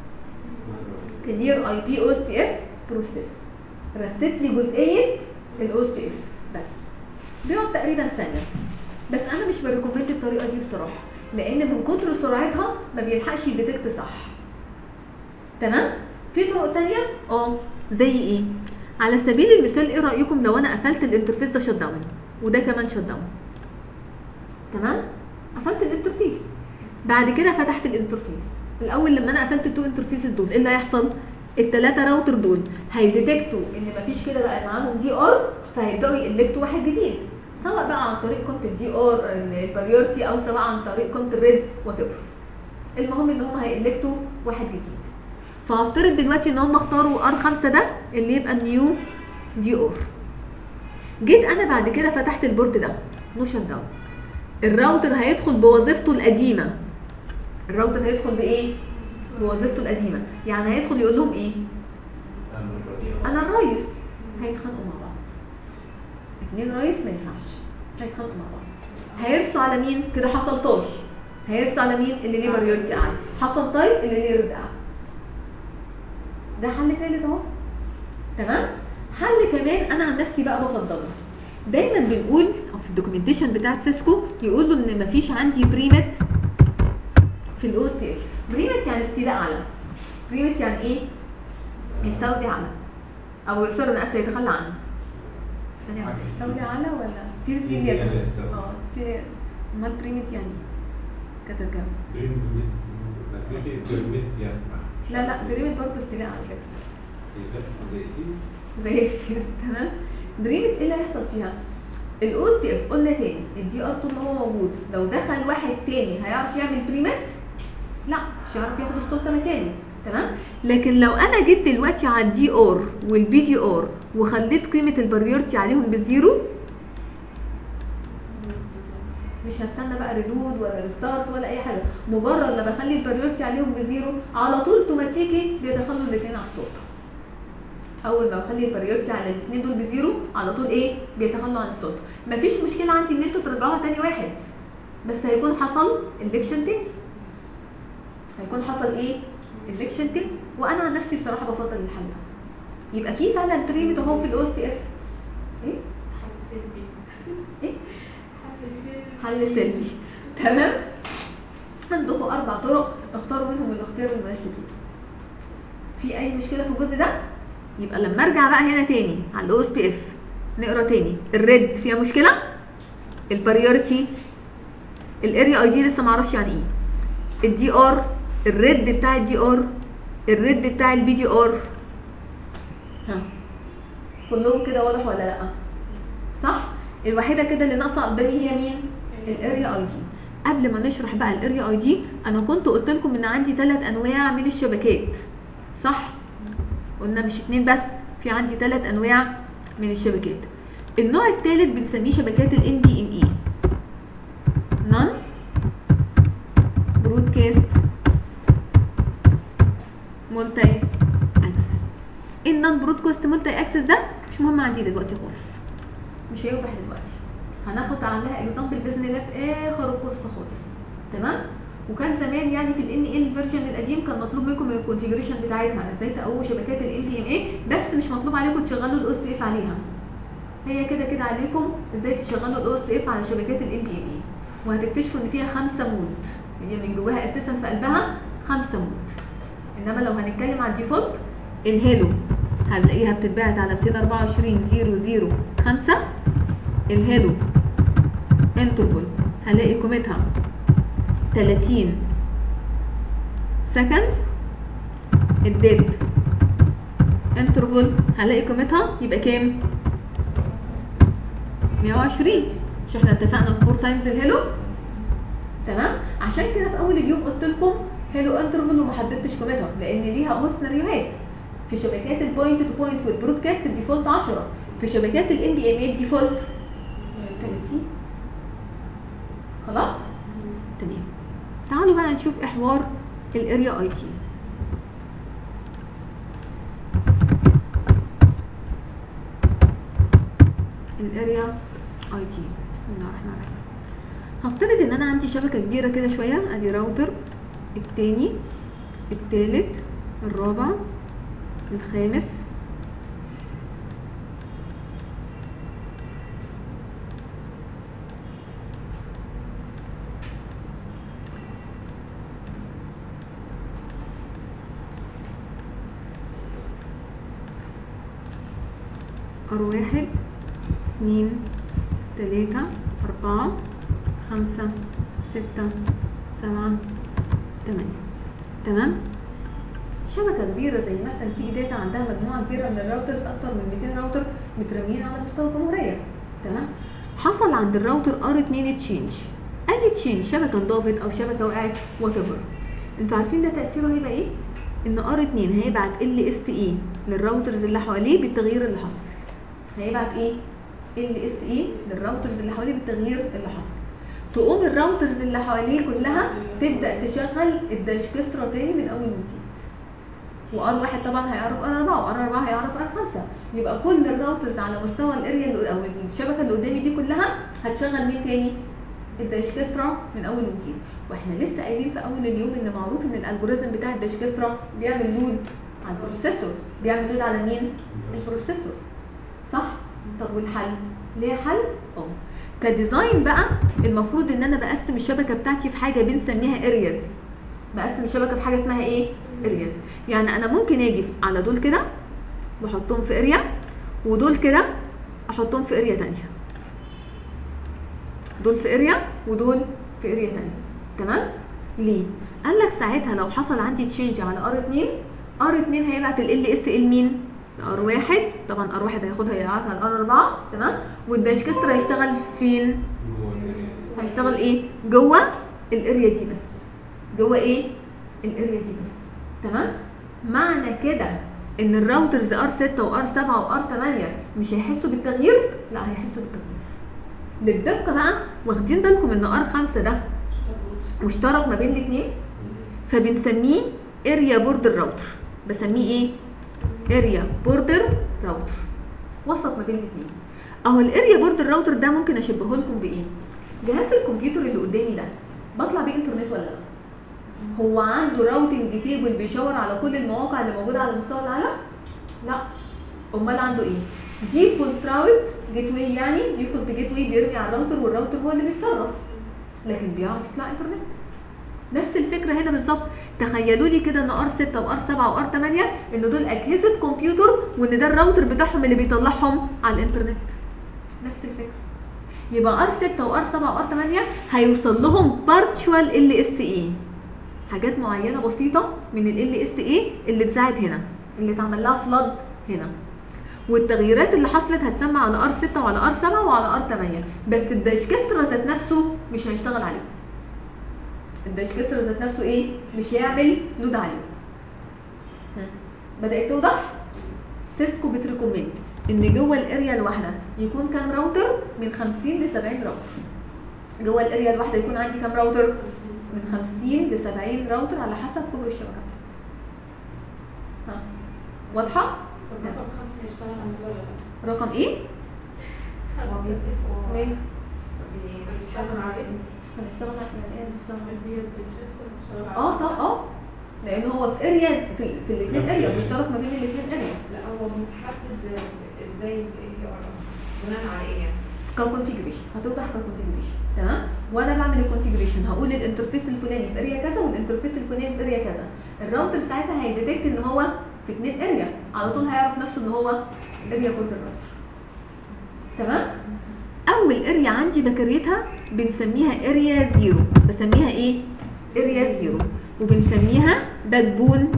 Speaker 1: كلير اي بي او اس تي اف بروسيس رست لي جزئيه الاو اس تي اف بس بيقعد تقريبا ثانيه بس انا مش بريكومند الطريقه دي بصراحه لان من كتر سرعتها ما بيلحقش يديتكت صح تمام في طرق تانية اه زي ايه على سبيل المثال ايه رايكم لو انا قفلت الانترفيس ده شت داون وده كمان شت داون تمام قفلت الانترفيس بعد كده فتحت الانترفيس الاول لما انا قفلت التو انترفيسز دول ايه اللي هيحصل الثلاثه راوتر دول هيديتكتوا ان مفيش كده بقى معاهم دي ار فهيبداوا يلكتوا واحد جديد سواء بقى عن طريق كونت الدي ار البريورتي او سواء عن طريق كونت الريد وات المهم ان هم هيلكتوا واحد جديد فهفترض دلوقتي ان هم اختاروا ار 5 ده اللي يبقى النيو دي ار جيت انا بعد كده فتحت البورد ده نو شت داون الراوتر هيدخل بوظيفته القديمه الراوتر هيدخل بايه بوظيفته القديمه يعني هيدخل يقول لهم ايه انا الريس هيتخانقوا مع بعض اتنين ريس ما ينفعش هيتخانقوا مع بعض هيرسوا على مين كده حصل طاش هيرسوا على مين اللي ليه بريورتي قاعد حصل طيب اللي ليه رد قاعد ده حل ثالث اهو تمام حل كمان انا عن نفسي بقى بفضله دايما بنقول او في الدوكيومنتيشن بتاعت سيسكو يقولوا ان مفيش عندي بريمت في الاو تي اف بريمت يعني استيلاء علم بريمت يعني ايه يستودع علم او سوري انا اسف يتخلى عنه ثانية واحدة.
Speaker 4: عكس
Speaker 1: يستودع
Speaker 4: السيز.
Speaker 1: على ولا سيز
Speaker 4: سيز
Speaker 1: دي
Speaker 4: يعني
Speaker 1: اللي-
Speaker 4: يستودع.
Speaker 1: اه سيز- امال بريمت يعني كترجمة
Speaker 4: بريمت بس نيجي بريمت يسمع
Speaker 1: لا لا بريمت برضه استيلاء على فكرة
Speaker 4: استيلاء زي سيز
Speaker 1: زي السيس تمام بريمت ايه اللي هيحصل فيها الاو تي اف قلنا تاني الدي ار طول ما هو موجود لو دخل واحد تاني هيعرف يعمل بريمت لا مش هيعرف ياخد السلطه مكانه تمام لكن لو انا جيت دلوقتي على الدي ار والبي دي ار وخليت قيمه البريورتي عليهم بزيرو مش هستنى بقى ريلود ولا ريستارت ولا اي حاجه مجرد ما بخلي البريورتي عليهم بزيرو على طول اوتوماتيكي بيتخلوا الاثنين على السلطه اول ما بخلي البريورتي على الاثنين دول بزيرو على طول ايه بيتخلوا عن السلطه مفيش مشكله عندي ان انتوا ترجعوها تاني واحد بس هيكون حصل الكشن تاني هيكون حصل ايه الكشن تاني وانا عن نفسي بصراحه بفضل الحل ده يبقى في فعلا تريمت اهو في الاو تي اف ايه
Speaker 2: حل سلبي
Speaker 1: ايه
Speaker 2: حل سلبي
Speaker 1: حل سلبي تمام عندكم اربع طرق اختاروا منهم الاختيار المناسب ليكم. في اي مشكله في الجزء ده يبقى لما ارجع بقى هنا تاني على الاو اس بي اف نقرا تاني الريد فيها مشكله البريورتي الاريا اي دي لسه معرفش يعني ايه الدي ار الريد بتاع الدي ار الريد بتاع البي دي ار ها كلهم كده واضح ولا لا صح الوحيده كده اللي ناقصه قدامي هي مين الاريا اي دي قبل ما نشرح بقى الاريا اي دي انا كنت قلت لكم ان عندي ثلاث انواع من الشبكات صح قلنا مش اتنين بس في عندي ثلاث انواع من الشبكات النوع الثالث بنسميه شبكات ال NVMe نون برودكاست مولتي اكسس النون برودكاست مولتي اكسس ده مش مهم عندي دلوقتي خالص مش هيوضح دلوقتي هناخد عنها اكزامبل باذن الله في اخر الكورس خالص تمام وكان زمان يعني في الان ال فيرجن القديم كان مطلوب منكم الكونفيجريشن بتاعتها ازاي تقووا شبكات ال بي ام اي بس مش مطلوب عليكم تشغلوا الاو اس اف عليها هي كده كده عليكم ازاي تشغلوا الاو اس اف على شبكات ال بي ام اي وهتكتشفوا ان فيها خمسه مود هي من جواها اساسا في قلبها خمسه مود انما لو هنتكلم على الديفولت الهيلو هتلاقيها بتتبعت على 224 005 الهيلو انترفول هلاقي قيمتها 30 سكند الديت انترفول هلاقي قيمتها يبقى كام 120 مش احنا اتفقنا في 4 تايمز الهيلو تمام عشان كده في اول اليوم قلت لكم هيلو انترفول وما حددتش قيمتها لان ليها اهو سيناريوهات في شبكات البوينت تو بوينت والبرودكاست الديفولت 10 في شبكات الان بي ام اي الديفولت 30 خلاص تمام تعالوا بقى نشوف احوار الاريا اي تي الاريا اي تي بسم الله الرحمن الرحيم هفترض ان انا عندي شبكه كبيره كده شويه ادي راوتر التاني التالت الرابع الخامس ار واحد اتنين تلاتة أربعة خمسة ستة سبعة تمانية تمام شبكة كبيرة زي مثلا تي داتا عندها مجموعة كبيرة من الراوترز أكتر من 200 راوتر مترميين على مستوى الجمهورية تمام حصل عند الراوتر ار 2 تشينج اي تشينج شبكة انضافت أو شبكة وقعت وات ايفر انتوا عارفين ده تأثيره هيبقى ايه؟ ان ار 2 هيبعت ال اس اي للراوترز اللي حواليه بالتغيير اللي حصل هيبعت ايه ال اس اي للراوترز اللي حواليه بالتغيير اللي حصل تقوم الراوترز اللي حواليه كلها تبدا تشغل الداشكسترا تاني من اول وجديد وار واحد طبعا هيعرف ار 4 وار 4 هيعرف ار 5 يبقى كل الراوترز على مستوى الاريا اللي او الشبكه اللي قدامي دي كلها هتشغل مين تاني الداشكسترا من اول وجديد واحنا لسه قايلين في اول اليوم ان معروف ان الالجوريزم بتاع الداشكسترا بيعمل لود على البروسيسور بيعمل لود على مين البروسيسور صح طب والحل ليه حل اه كديزاين بقى المفروض ان انا بقسم الشبكه بتاعتي في حاجه بنسميها ارياز بقسم الشبكه في حاجه اسمها ايه ارياز يعني انا ممكن اجي على دول كده واحطهم في اريا ودول كده احطهم في اريا تانية دول في اريا ودول في اريا تانية تمام ليه قال لك ساعتها لو حصل عندي تشينج على ار 2 ار 2 هيبعت ال ال اس ال مين ار 1 طبعا ار 1 هياخدها يبعتها لار 4 تمام والداشكستر هيشتغل فين
Speaker 4: جوه الاريا
Speaker 1: هيشتغل ايه جوه الاريا دي بس جوه ايه الاريا دي بس تمام معنى كده ان الراوترز ار 6 وار 7 وار 8 مش هيحسوا بالتغيير لا هيحسوا بالتغيير للدقه بقى واخدين بالكم ان ار 5 ده مشترك ما بين الاثنين فبنسميه اريا بوردر راوتر بسميه ايه اريا بوردر راوتر وسط ما بين الاثنين اهو الاريا بوردر راوتر ده ممكن اشبهه لكم بايه جهاز الكمبيوتر اللي قدامي ده بطلع بيه انترنت ولا لا هو عنده راوتنج تيبل بيشاور على كل المواقع اللي موجوده على مستوى العالم لا امال عنده ايه ديفولت راوت جيت واي يعني ديفولت جيت واي بيرمي على الراوتر والراوتر هو اللي بيتصرف لكن بيعرف يطلع انترنت نفس الفكره هنا بالظبط تخيلوا لي كده ان ار 6 وار 7 وار 8 ان دول اجهزه كمبيوتر وان ده الراوتر بتاعهم اللي بيطلعهم على الانترنت نفس الفكره يبقى ار 6 وار 7 وار 8 هيوصل لهم بارتشوال ال اس اي حاجات معينه بسيطه من ال ال اس اي اللي اتذاعت هنا اللي اتعمل لها فلاد هنا والتغييرات اللي حصلت هتسمى على ار 6 وعلى ار 7 وعلى ار 8 بس الداشكسترا ذات نفسه مش هيشتغل عليه الداشكسترا ذات نفسه ايه مش هيعمل لود عليه ها. بدات توضح سيسكو بتريكومند ان جوه الاريا الواحده يكون كام راوتر من 50 ل 70 راوتر جوه الاريا الواحده يكون عندي كام راوتر من 50 ل 70 راوتر على حسب طول الشبكه ها واضحه
Speaker 2: طب رقم خمسة هيشتغل على ولا لا؟
Speaker 1: رقم ايه
Speaker 2: هو بيتفقوا
Speaker 1: ايه
Speaker 2: بي- بيشتغل عليه
Speaker 1: هنشتغل يعني ايه هنشتغل
Speaker 2: البيت بالجسم بتشتغل عليه
Speaker 1: اه طب اه لان هو في اريا في, في الاثنين
Speaker 4: نفس
Speaker 1: اريا
Speaker 4: الاريا.
Speaker 1: مشترك ما بين الاثنين اريا
Speaker 2: لا هو متحدد ازاي الاي بي ار بناء على ايه يعني؟
Speaker 1: ككونفيجريشن هتوضح ككونفيجريشن تمام وانا بعمل الكونفيجريشن هقول الانترفيس الفلاني في اريا كذا والانترفيس الفلاني في اريا كذا الراوتر ساعتها هيديتكت ان هو في اثنين اريا على طول هيعرف نفسه ان هو اريا كود الراوتر تمام اول اريا عندي بكريتها بنسميها اريا زيرو بسميها ايه اريا زيرو وبنسميها باك بون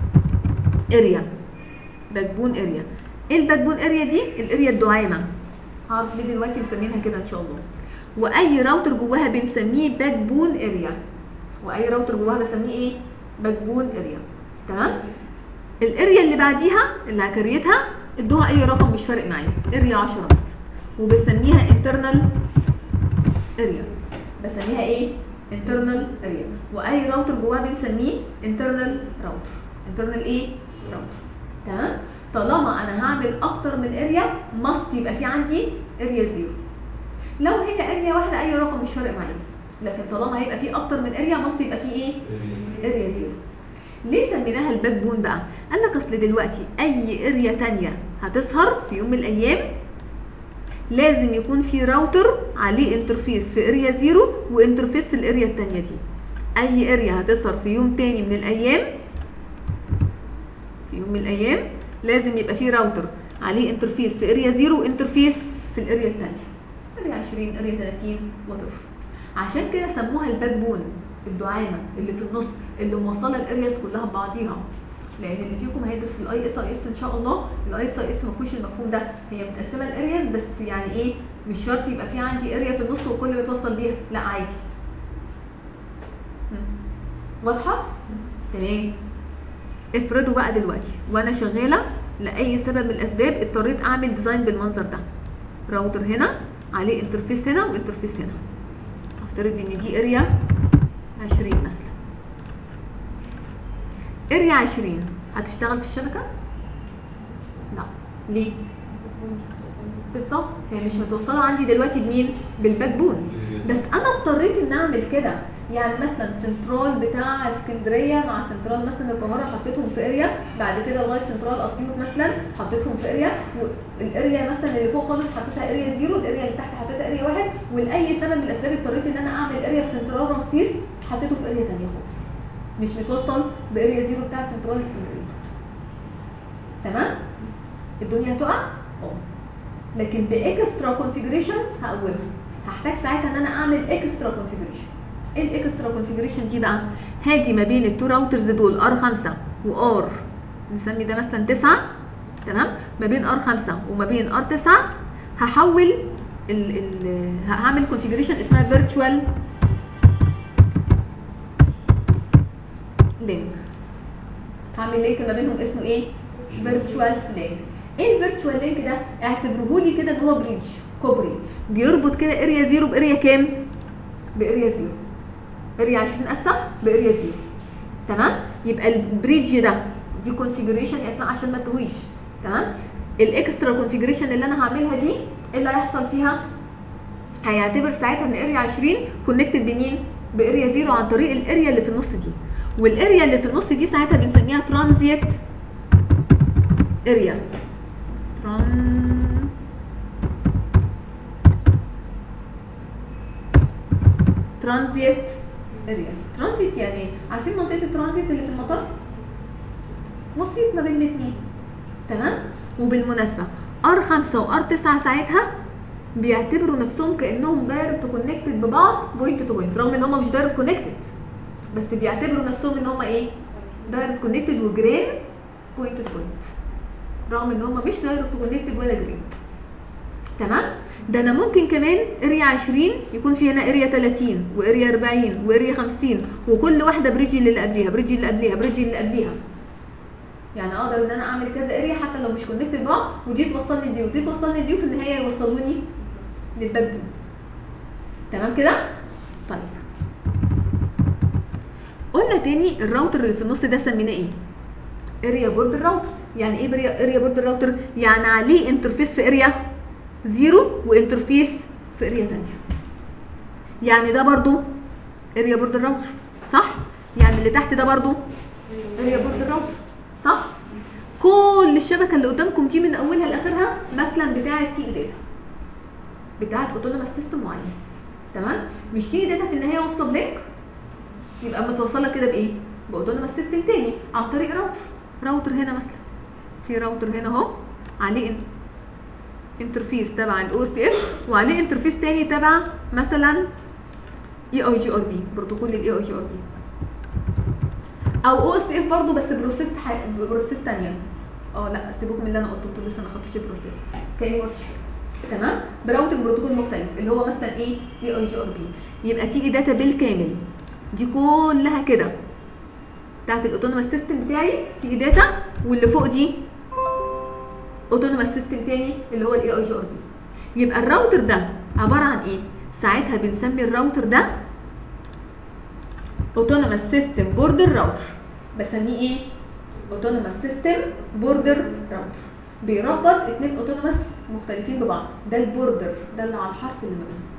Speaker 1: اريا باك بون اريا ايه الباك بون اريا دي الاريا الدعامه هعرف ليه دلوقتي مسمينها كده ان شاء الله واي راوتر جواها بنسميه باك بون اريا واي راوتر جواها بسميه ايه باك بون اريا تمام الاريا اللي بعديها اللي هكريتها ادوها اي رقم مش فارق معايا اريا 10 مثلا وبسميها انترنال اريا بسميها ايه انترنال اريا واي راوتر جواها بنسميه انترنال راوتر انترنال ايه راوتر تمام طالما انا هعمل اكتر من اريا ماست يبقى في عندي اريا زيرو لو هي اريا واحده اي رقم مش فارق معايا لكن طالما هيبقى في اكتر من اريا ماست يبقى في ايه اريا زيرو ليه سميناها الباك بون بقى قال لك اصل دلوقتي اي اريا تانية هتظهر في يوم من الايام لازم يكون في راوتر عليه انترفيس في اريا زيرو وانترفيس في الاريا التانية دي اي اريا هتظهر في يوم تاني من الايام في يوم من الايام لازم يبقى في راوتر عليه انترفيس في اريا زيرو وانترفيس في الاريا التانية اريا 20 اريا 30 وات عشان كده سموها الباك بون الدعامه اللي في النص اللي موصله الارياز كلها ببعضيها لان اللي فيكم هيدرس في الاي اس اي اس ان شاء الله الاي اس اي اس ما فيهوش المفهوم ده هي متقسمه الارياز بس يعني ايه مش شرط يبقى في عندي اريا في النص وكل بيتوصل بيها لا عادي مم. واضحه تمام افرضوا بقى دلوقتي وانا شغاله لاي سبب من الاسباب اضطريت اعمل ديزاين بالمنظر ده راوتر هنا عليه انترفيس هنا وانترفيس هنا افترض ان دي اريا 20 مثلا اريا 20 هتشتغل في الشبكه لا ليه بالظبط هي مش متوصله عندي دلوقتي بمين بالباك بون بس انا اضطريت ان اعمل كده يعني مثلا سنترال بتاع اسكندريه مع سنترال مثلا القاهره حطيتهم في اريا بعد كده لغايه سنترال اسيوط مثلا حطيتهم في اريا والاريا مثلا اللي فوق خالص حطيتها اريا زيرو الاريا اللي تحت حطيتها اريا واحد ولاي سبب من الاسباب اضطريت ان انا اعمل اريا في سنترال رمسيس حطيته في اريا ثانيه خالص مش متوصل باريا زيرو بتاع سنترال اسكندريه تمام الدنيا هتقع اه لكن باكسترا كونفيجريشن هقومها هحتاج ساعتها ان انا اعمل اكسترا كونفيجريشن ايه الاكسترا كونفيجريشن دي بقى هاجي ما بين التو راوترز دول ار 5 وار نسمي ده مثلا 9 تمام ما بين ار 5 وما بين ار 9 هحول ال ال هعمل كونفيجريشن اسمها فيرتشوال لينك هعمل لينك ما بينهم اسمه ايه فيرتشوال لينك ايه الفيرتشوال لينك ده اعتبروه لي كده ان هو بريدج كوبري بيربط كده اريا زيرو باريا كام باريا زيرو اريا 20 اسهم باريا زيرو تمام يبقى البريدج ده دي كونفيجريشن يا اسماء عشان ما تتوهيش تمام الاكسترا كونفيجريشن اللي انا هعملها دي ايه اللي هيحصل فيها هيعتبر ساعتها ان اريا 20 كونكتد بمين باريا زيرو عن طريق الاريا اللي في النص دي والاريا اللي في النص دي ساعتها بنسميها ترانزيت اريا تران ترانزيت اريا ترانزيت يعني ايه عارفين منطقه الترانزيت اللي في المطار وسيط ما بين الاثنين تمام وبالمناسبه ار 5 وار 9 ساعتها بيعتبروا نفسهم كانهم دايركت كونكتد ببعض بوينت تو بوينت رغم ان هم مش دايركت كونكتد بس بيعتبروا نفسهم ان هم ايه دايركت كونكتد وجرين بوينت تو بوينت رغم ان هم مش دايركت كونكتد ولا جرين تمام ده انا ممكن كمان اريا 20 يكون في هنا اريا 30 واريا 40 واريا 50 وكل واحده بريدج اللي قبليها بريدج اللي قبليها بريدج اللي قبليها يعني اقدر ان انا اعمل كذا اريا حتى لو مش كونكتد ببعض ودي توصلني لدي ودي توصلني لدي وفي النهايه يوصلوني للباب دي تمام كده طيب قلنا تاني الراوتر اللي في النص ده سميناه ايه اريا بورد الراوتر يعني ايه اريا اريا بورد الراوتر يعني عليه انترفيس في اريا زيرو وانترفيس في اريا تانية يعني ده برضو اريا بورد الراوتر صح يعني اللي تحت ده برضو اريا بورد الراوتر صح كل الشبكه اللي قدامكم دي من اولها لاخرها مثلا بتاعه تي داتا بتاعه اوتونوماس سيستم معين تمام مش تي داتا في النهايه واصله بلينك يبقى متوصله كده بايه باوتونوماس سيستم تاني عن طريق راوتر راوتر هنا مثلا في راوتر هنا اهو عليه انترفيس تبع الاو اس اف وعليه انترفيس تاني تبع مثلا اي اي جي ار بي بروتوكول الاي اي جي ار بي او او اس اف برضه بس بروسيس ح... بروسيس ثانيه اه لا سيبوك من اللي انا قلته انتوا لسه ما خدتش بروسيس كان ما قلتش حاجه تمام براوتنج بروتوكول مختلف اللي هو مثلا ايه اي اي جي ار بي يبقى تيجي داتا بالكامل دي كلها كده بتاعت الاوتونوماس سيستم بتاعي تيجي داتا واللي فوق دي اوتونوماس سيستم تاني اللي هو الاي اي جي ار بي يبقى الراوتر ده عباره عن ايه ساعتها بنسمي الراوتر ده اوتونوماس سيستم بوردر راوتر بسميه ايه اوتونوماس سيستم بوردر راوتر بيربط اتنين اوتونوماس مختلفين ببعض ده البوردر ده اللي على الحرف اللي ما بينهم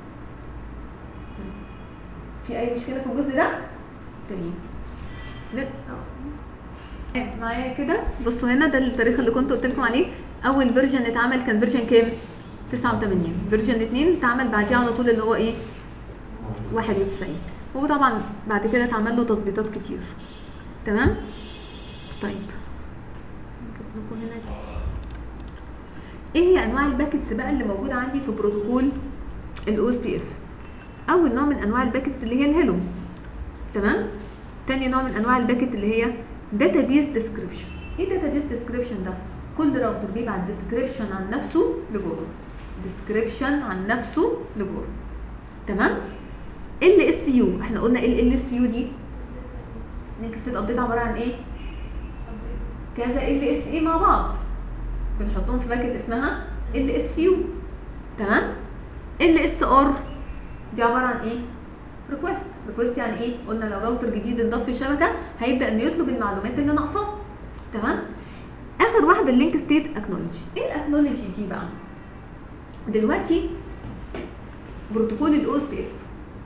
Speaker 1: في اي مشكله في الجزء ده تمام لا معايا كده بصوا هنا ده التاريخ اللي كنت قلت لكم عليه اول فيرجن اتعمل كان فيرجن كام 89 فيرجن 2 اتعمل بعديه على طول اللي هو ايه 91 هو طبعا بعد كده اتعمل له تظبيطات كتير تمام طيب نجيب لكم هنا دي. ايه هي انواع الباكتس بقى اللي موجوده عندي في بروتوكول الاو اس بي اف اول نوع من انواع الباكتس اللي هي الهيلو تمام تاني نوع من انواع الباكت اللي هي داتابيز ديسكريبشن ايه داتابيز ديسكريبشن ده كل راوتر بيبعت ديسكريبشن عن نفسه لجوه ديسكريبشن عن نفسه لجوه تمام ال اس يو احنا قلنا ايه ال اس يو دي نكست ابديت عباره عن ايه كذا ال اس اي مع بعض بنحطهم في باكت اسمها ال اس يو تمام ال اس ار دي عباره عن ايه ريكوست ريكوست يعني ايه قلنا لو راوتر جديد انضاف في الشبكه هيبدا انه يطلب المعلومات اللي ناقصاه تمام اخر واحده اللينك ستيت اكنولوجي ايه الاكنولوجي دي بقى دلوقتي بروتوكول الاو اس بي اف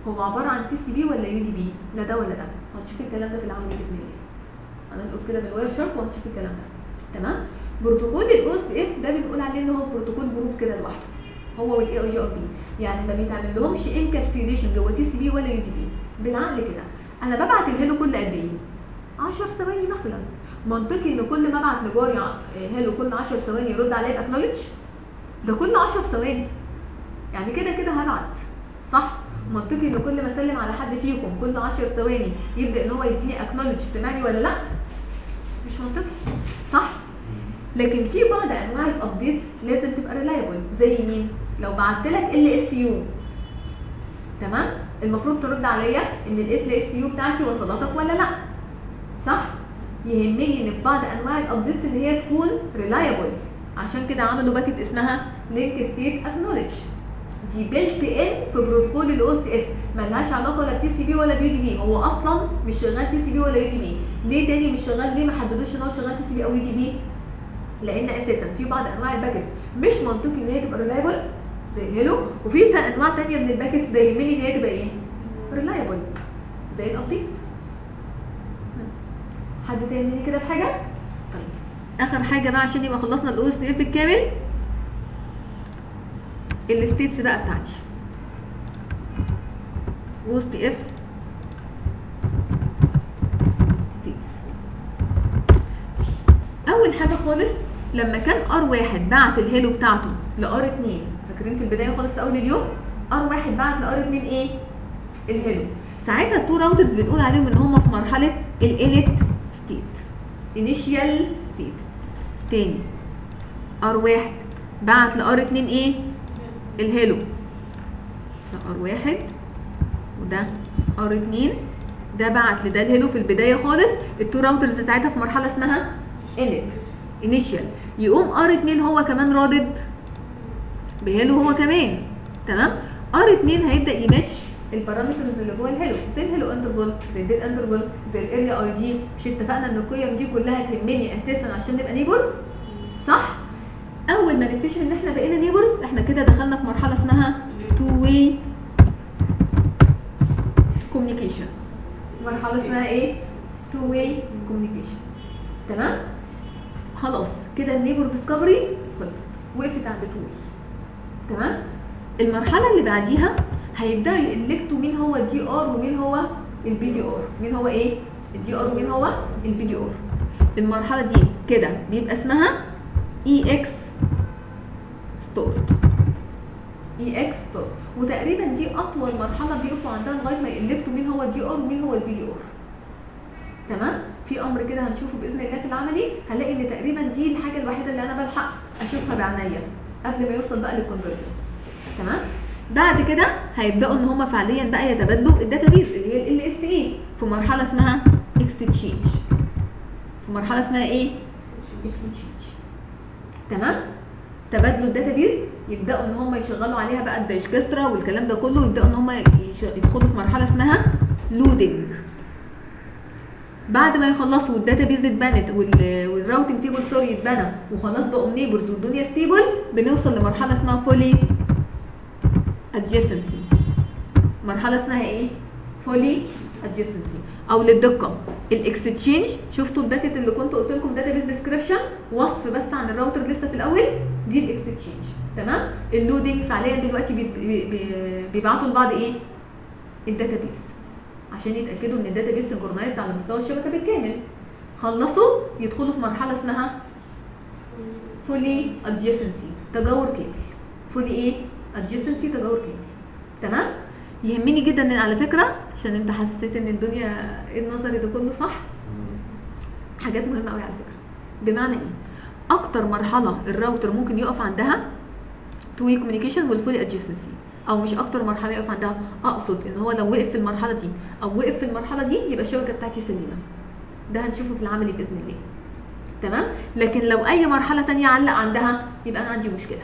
Speaker 1: هو عباره عن تي سي بي ولا يو دي بي لا ده ولا ده هنشوف الكلام ده في العمل باذن الله هننقل كده من الواير شارك وهنشوف الكلام ده تمام بروتوكول الاو اس اف ده بنقول عليه ان هو بروتوكول جروب كده لوحده هو والاي اي جي ار بي يعني ما بيتعمل لهمش انكابسيوليشن جوه تي سي بي ولا يو دي بي بالعقل كده انا ببعت الهيلو كل قد ايه 10 ثواني مثلا منطقي ان كل ما ابعت لجاري ع- هيلو كل 10 ثواني يرد عليا باكنولج ده كل 10 ثواني يعني كده كده هبعت صح منطقي ان كل ما اسلم على حد فيكم كل 10 ثواني يبدا ان هو يديني اكنولج سمعني ولا لا مش منطقي صح لكن في بعض انواع الابديت لازم تبقى ريلايبل زي مين لو بعت لك ال اس يو تمام المفروض ترد عليا ان ال اس يو بتاعتي وصلتك ولا لا صح يهمني ان في بعض انواع الابديتس اللي هي تكون ريلايبل عشان كده عملوا باكت اسمها لينك ستيت اكنولج دي بيلت ان في بروتوكول الاو اس اف ملهاش علاقه لا تي سي بي ولا بي دي بي هو اصلا مش شغال تي سي بي ولا يو دي بي ليه تاني مش شغال ليه ما حددوش ان هو شغال تي سي بي او يو دي بي لان اساسا في بعض انواع الباكت مش منطقي ان هي تبقى ريلايبل زي هيلو وفي تا- انواع تانية من الباكت ده يهمني ان هي تبقى ايه ريلايبل زي الابديت حد تاني مني كده في حاجه طيب اخر حاجه بقى عشان يبقى خلصنا الاو اس اف بالكامل الستيتس بقى بتاعتي او اس اف ستيتس اول حاجه خالص لما كان ار واحد بعت الهيلو بتاعته لار اتنين فاكرين في البدايه خالص في اول اليوم ار واحد بعت لار اتنين ايه الهيلو ساعتها التو راوترز بنقول عليهم ان هم في مرحله الانيت ستيت انيشيال ستيت تاني ار واحد بعت لار اتنين ايه الهيلو ده ار واحد وده ار اتنين ده بعت لده الهيلو في البدايه خالص التو راوترز ساعتها في مرحله اسمها انت انيشيال يقوم ار 2 هو كمان رادد بهيلو هو كمان تمام ار 2 هيبدا يماتش البارامترز اللي جوه الهيلو زي الهيلو انترفال زي الديد انترفال زي الاريا اي دي مش اتفقنا ان القيم دي كلها تهمني اساسا عشان نبقى نيبرز صح اول ما نكتشف ان احنا بقينا نيبرز احنا كده دخلنا في مرحله اسمها تو واي كوميونيكيشن مرحله اسمها ايه تو واي كوميونيكيشن تمام خلاص كده النيبر ديسكفري خلصت وقفت عند تو واي تمام المرحله اللي بعديها هيبداوا يقلكتوا مين هو الدي ار ومين هو البي دي ار مين هو ايه الدي ار ومين هو البي دي ار المرحله دي كده بيبقى اسمها اي اكس ستورت اي اكس ستورت وتقريبا دي اطول مرحله بيقفوا عندها لغايه ما يقلبتوا مين هو الدي ار ومين هو البي دي ار تمام في امر كده هنشوفه باذن الله في العملي هنلاقي ان تقريبا دي الحاجه الوحيده اللي انا بلحق اشوفها بعينيا قبل ما يوصل بقى للكونفرجن تمام بعد كده هيبداوا ان هم فعليا بقى يتبادلوا الداتابيز اللي هي ال اس اي في مرحله اسمها اكستشينج في مرحله اسمها ايه اكستشينج تمام تبادلوا الداتابيز يبداوا ان هم يشغلوا عليها بقى الدايشكسترا والكلام ده كله يبداوا ان هم يش- يدخلوا في مرحله اسمها لودنج بعد ما يخلصوا الداتابيز اتبنت وال- والراوتنج تيبل سوري اتبنى وخلاص بقوا نيبرز والدنيا ستيبل بنوصل لمرحله اسمها فولي adjacency مرحله اسمها ايه فولي adjacency او للدقه الاكستشينج شفتوا الباكت اللي كنت قلت لكم داتابيز ديسكريبشن وصف بس عن الراوتر لسه في الاول دي الاكستشينج تمام اللودنج فعليا دلوقتي بي- بي- بي- بيبعتوا لبعض ايه الداتابيز عشان يتاكدوا ان الداتابيز سنكرونايزد على مستوى الشبكه بالكامل خلصوا يدخلوا في مرحله اسمها فولي adjacency تجاور كامل فولي ايه adjacency تجاور كامل تمام يهمني جدا ان على فكره عشان انت حسيت ان الدنيا ايه النظري ده كله صح حاجات مهمه قوي على فكره بمعنى ايه اكتر مرحله الراوتر ممكن يقف عندها تو واي كوميونيكيشن والفولي ادجيسنسي او مش اكتر مرحله يقف عندها اقصد ان هو لو وقف في المرحله دي او وقف في المرحله دي يبقى الشبكه بتاعتي سليمه ده هنشوفه في العملي باذن الله تمام لكن لو اي مرحله تانية علق عندها يبقى انا عندي مشكله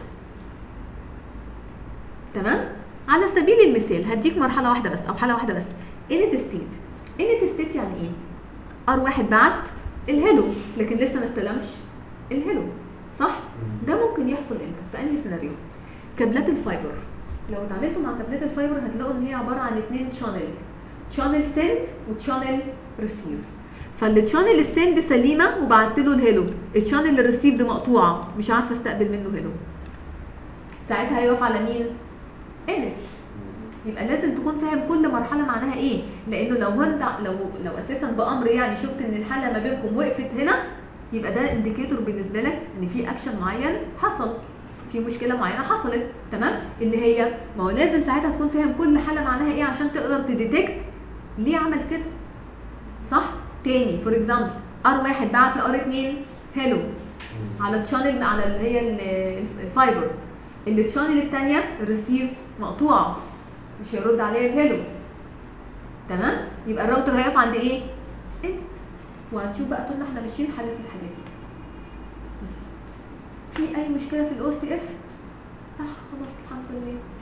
Speaker 1: تمام على سبيل المثال هديك مرحله واحده بس او حاله واحده بس انت ستيت انت ستيت يعني ايه ار واحد بعت الهيلو لكن لسه ما استلمش الهيلو صح ده ممكن يحصل امتى في انهي سيناريو كابلات الفايبر لو اتعاملتوا مع تابلت الفايبر هتلاقوا ان هي عباره عن اتنين شانل شانل سند وشانل ريسيف فالتشانل السند سليمه وبعت له الهيلو الشانل الريسيف دي مقطوعه مش عارفه استقبل منه هيلو ساعتها هيقف على مين؟ ايرور يبقى لازم تكون فاهم كل مرحله معناها ايه لانه لو انت لو لو اساسا بامر يعني شفت ان الحاله ما بينكم وقفت هنا يبقى ده انديكيتور بالنسبه لك ان في اكشن معين حصل في مشكله معينه حصلت تمام اللي هي ما هو لازم ساعتها تكون فاهم كل حاله معناها ايه عشان تقدر تديتكت ليه عمل كده صح تاني فور اكزامبل ار واحد بعت لار اتنين هيلو على الشانل على اللي هي ال- الفايبر الشانل الثانيه الريسيف مقطوعه مش هيرد عليا الهيلو تمام يبقى الراوتر هيقف عند ايه انت وهنشوف بقى طول ما احنا ماشيين حلت الحاجات دي في اي مشكله في الاو سي اف صح خلاص الحمد لله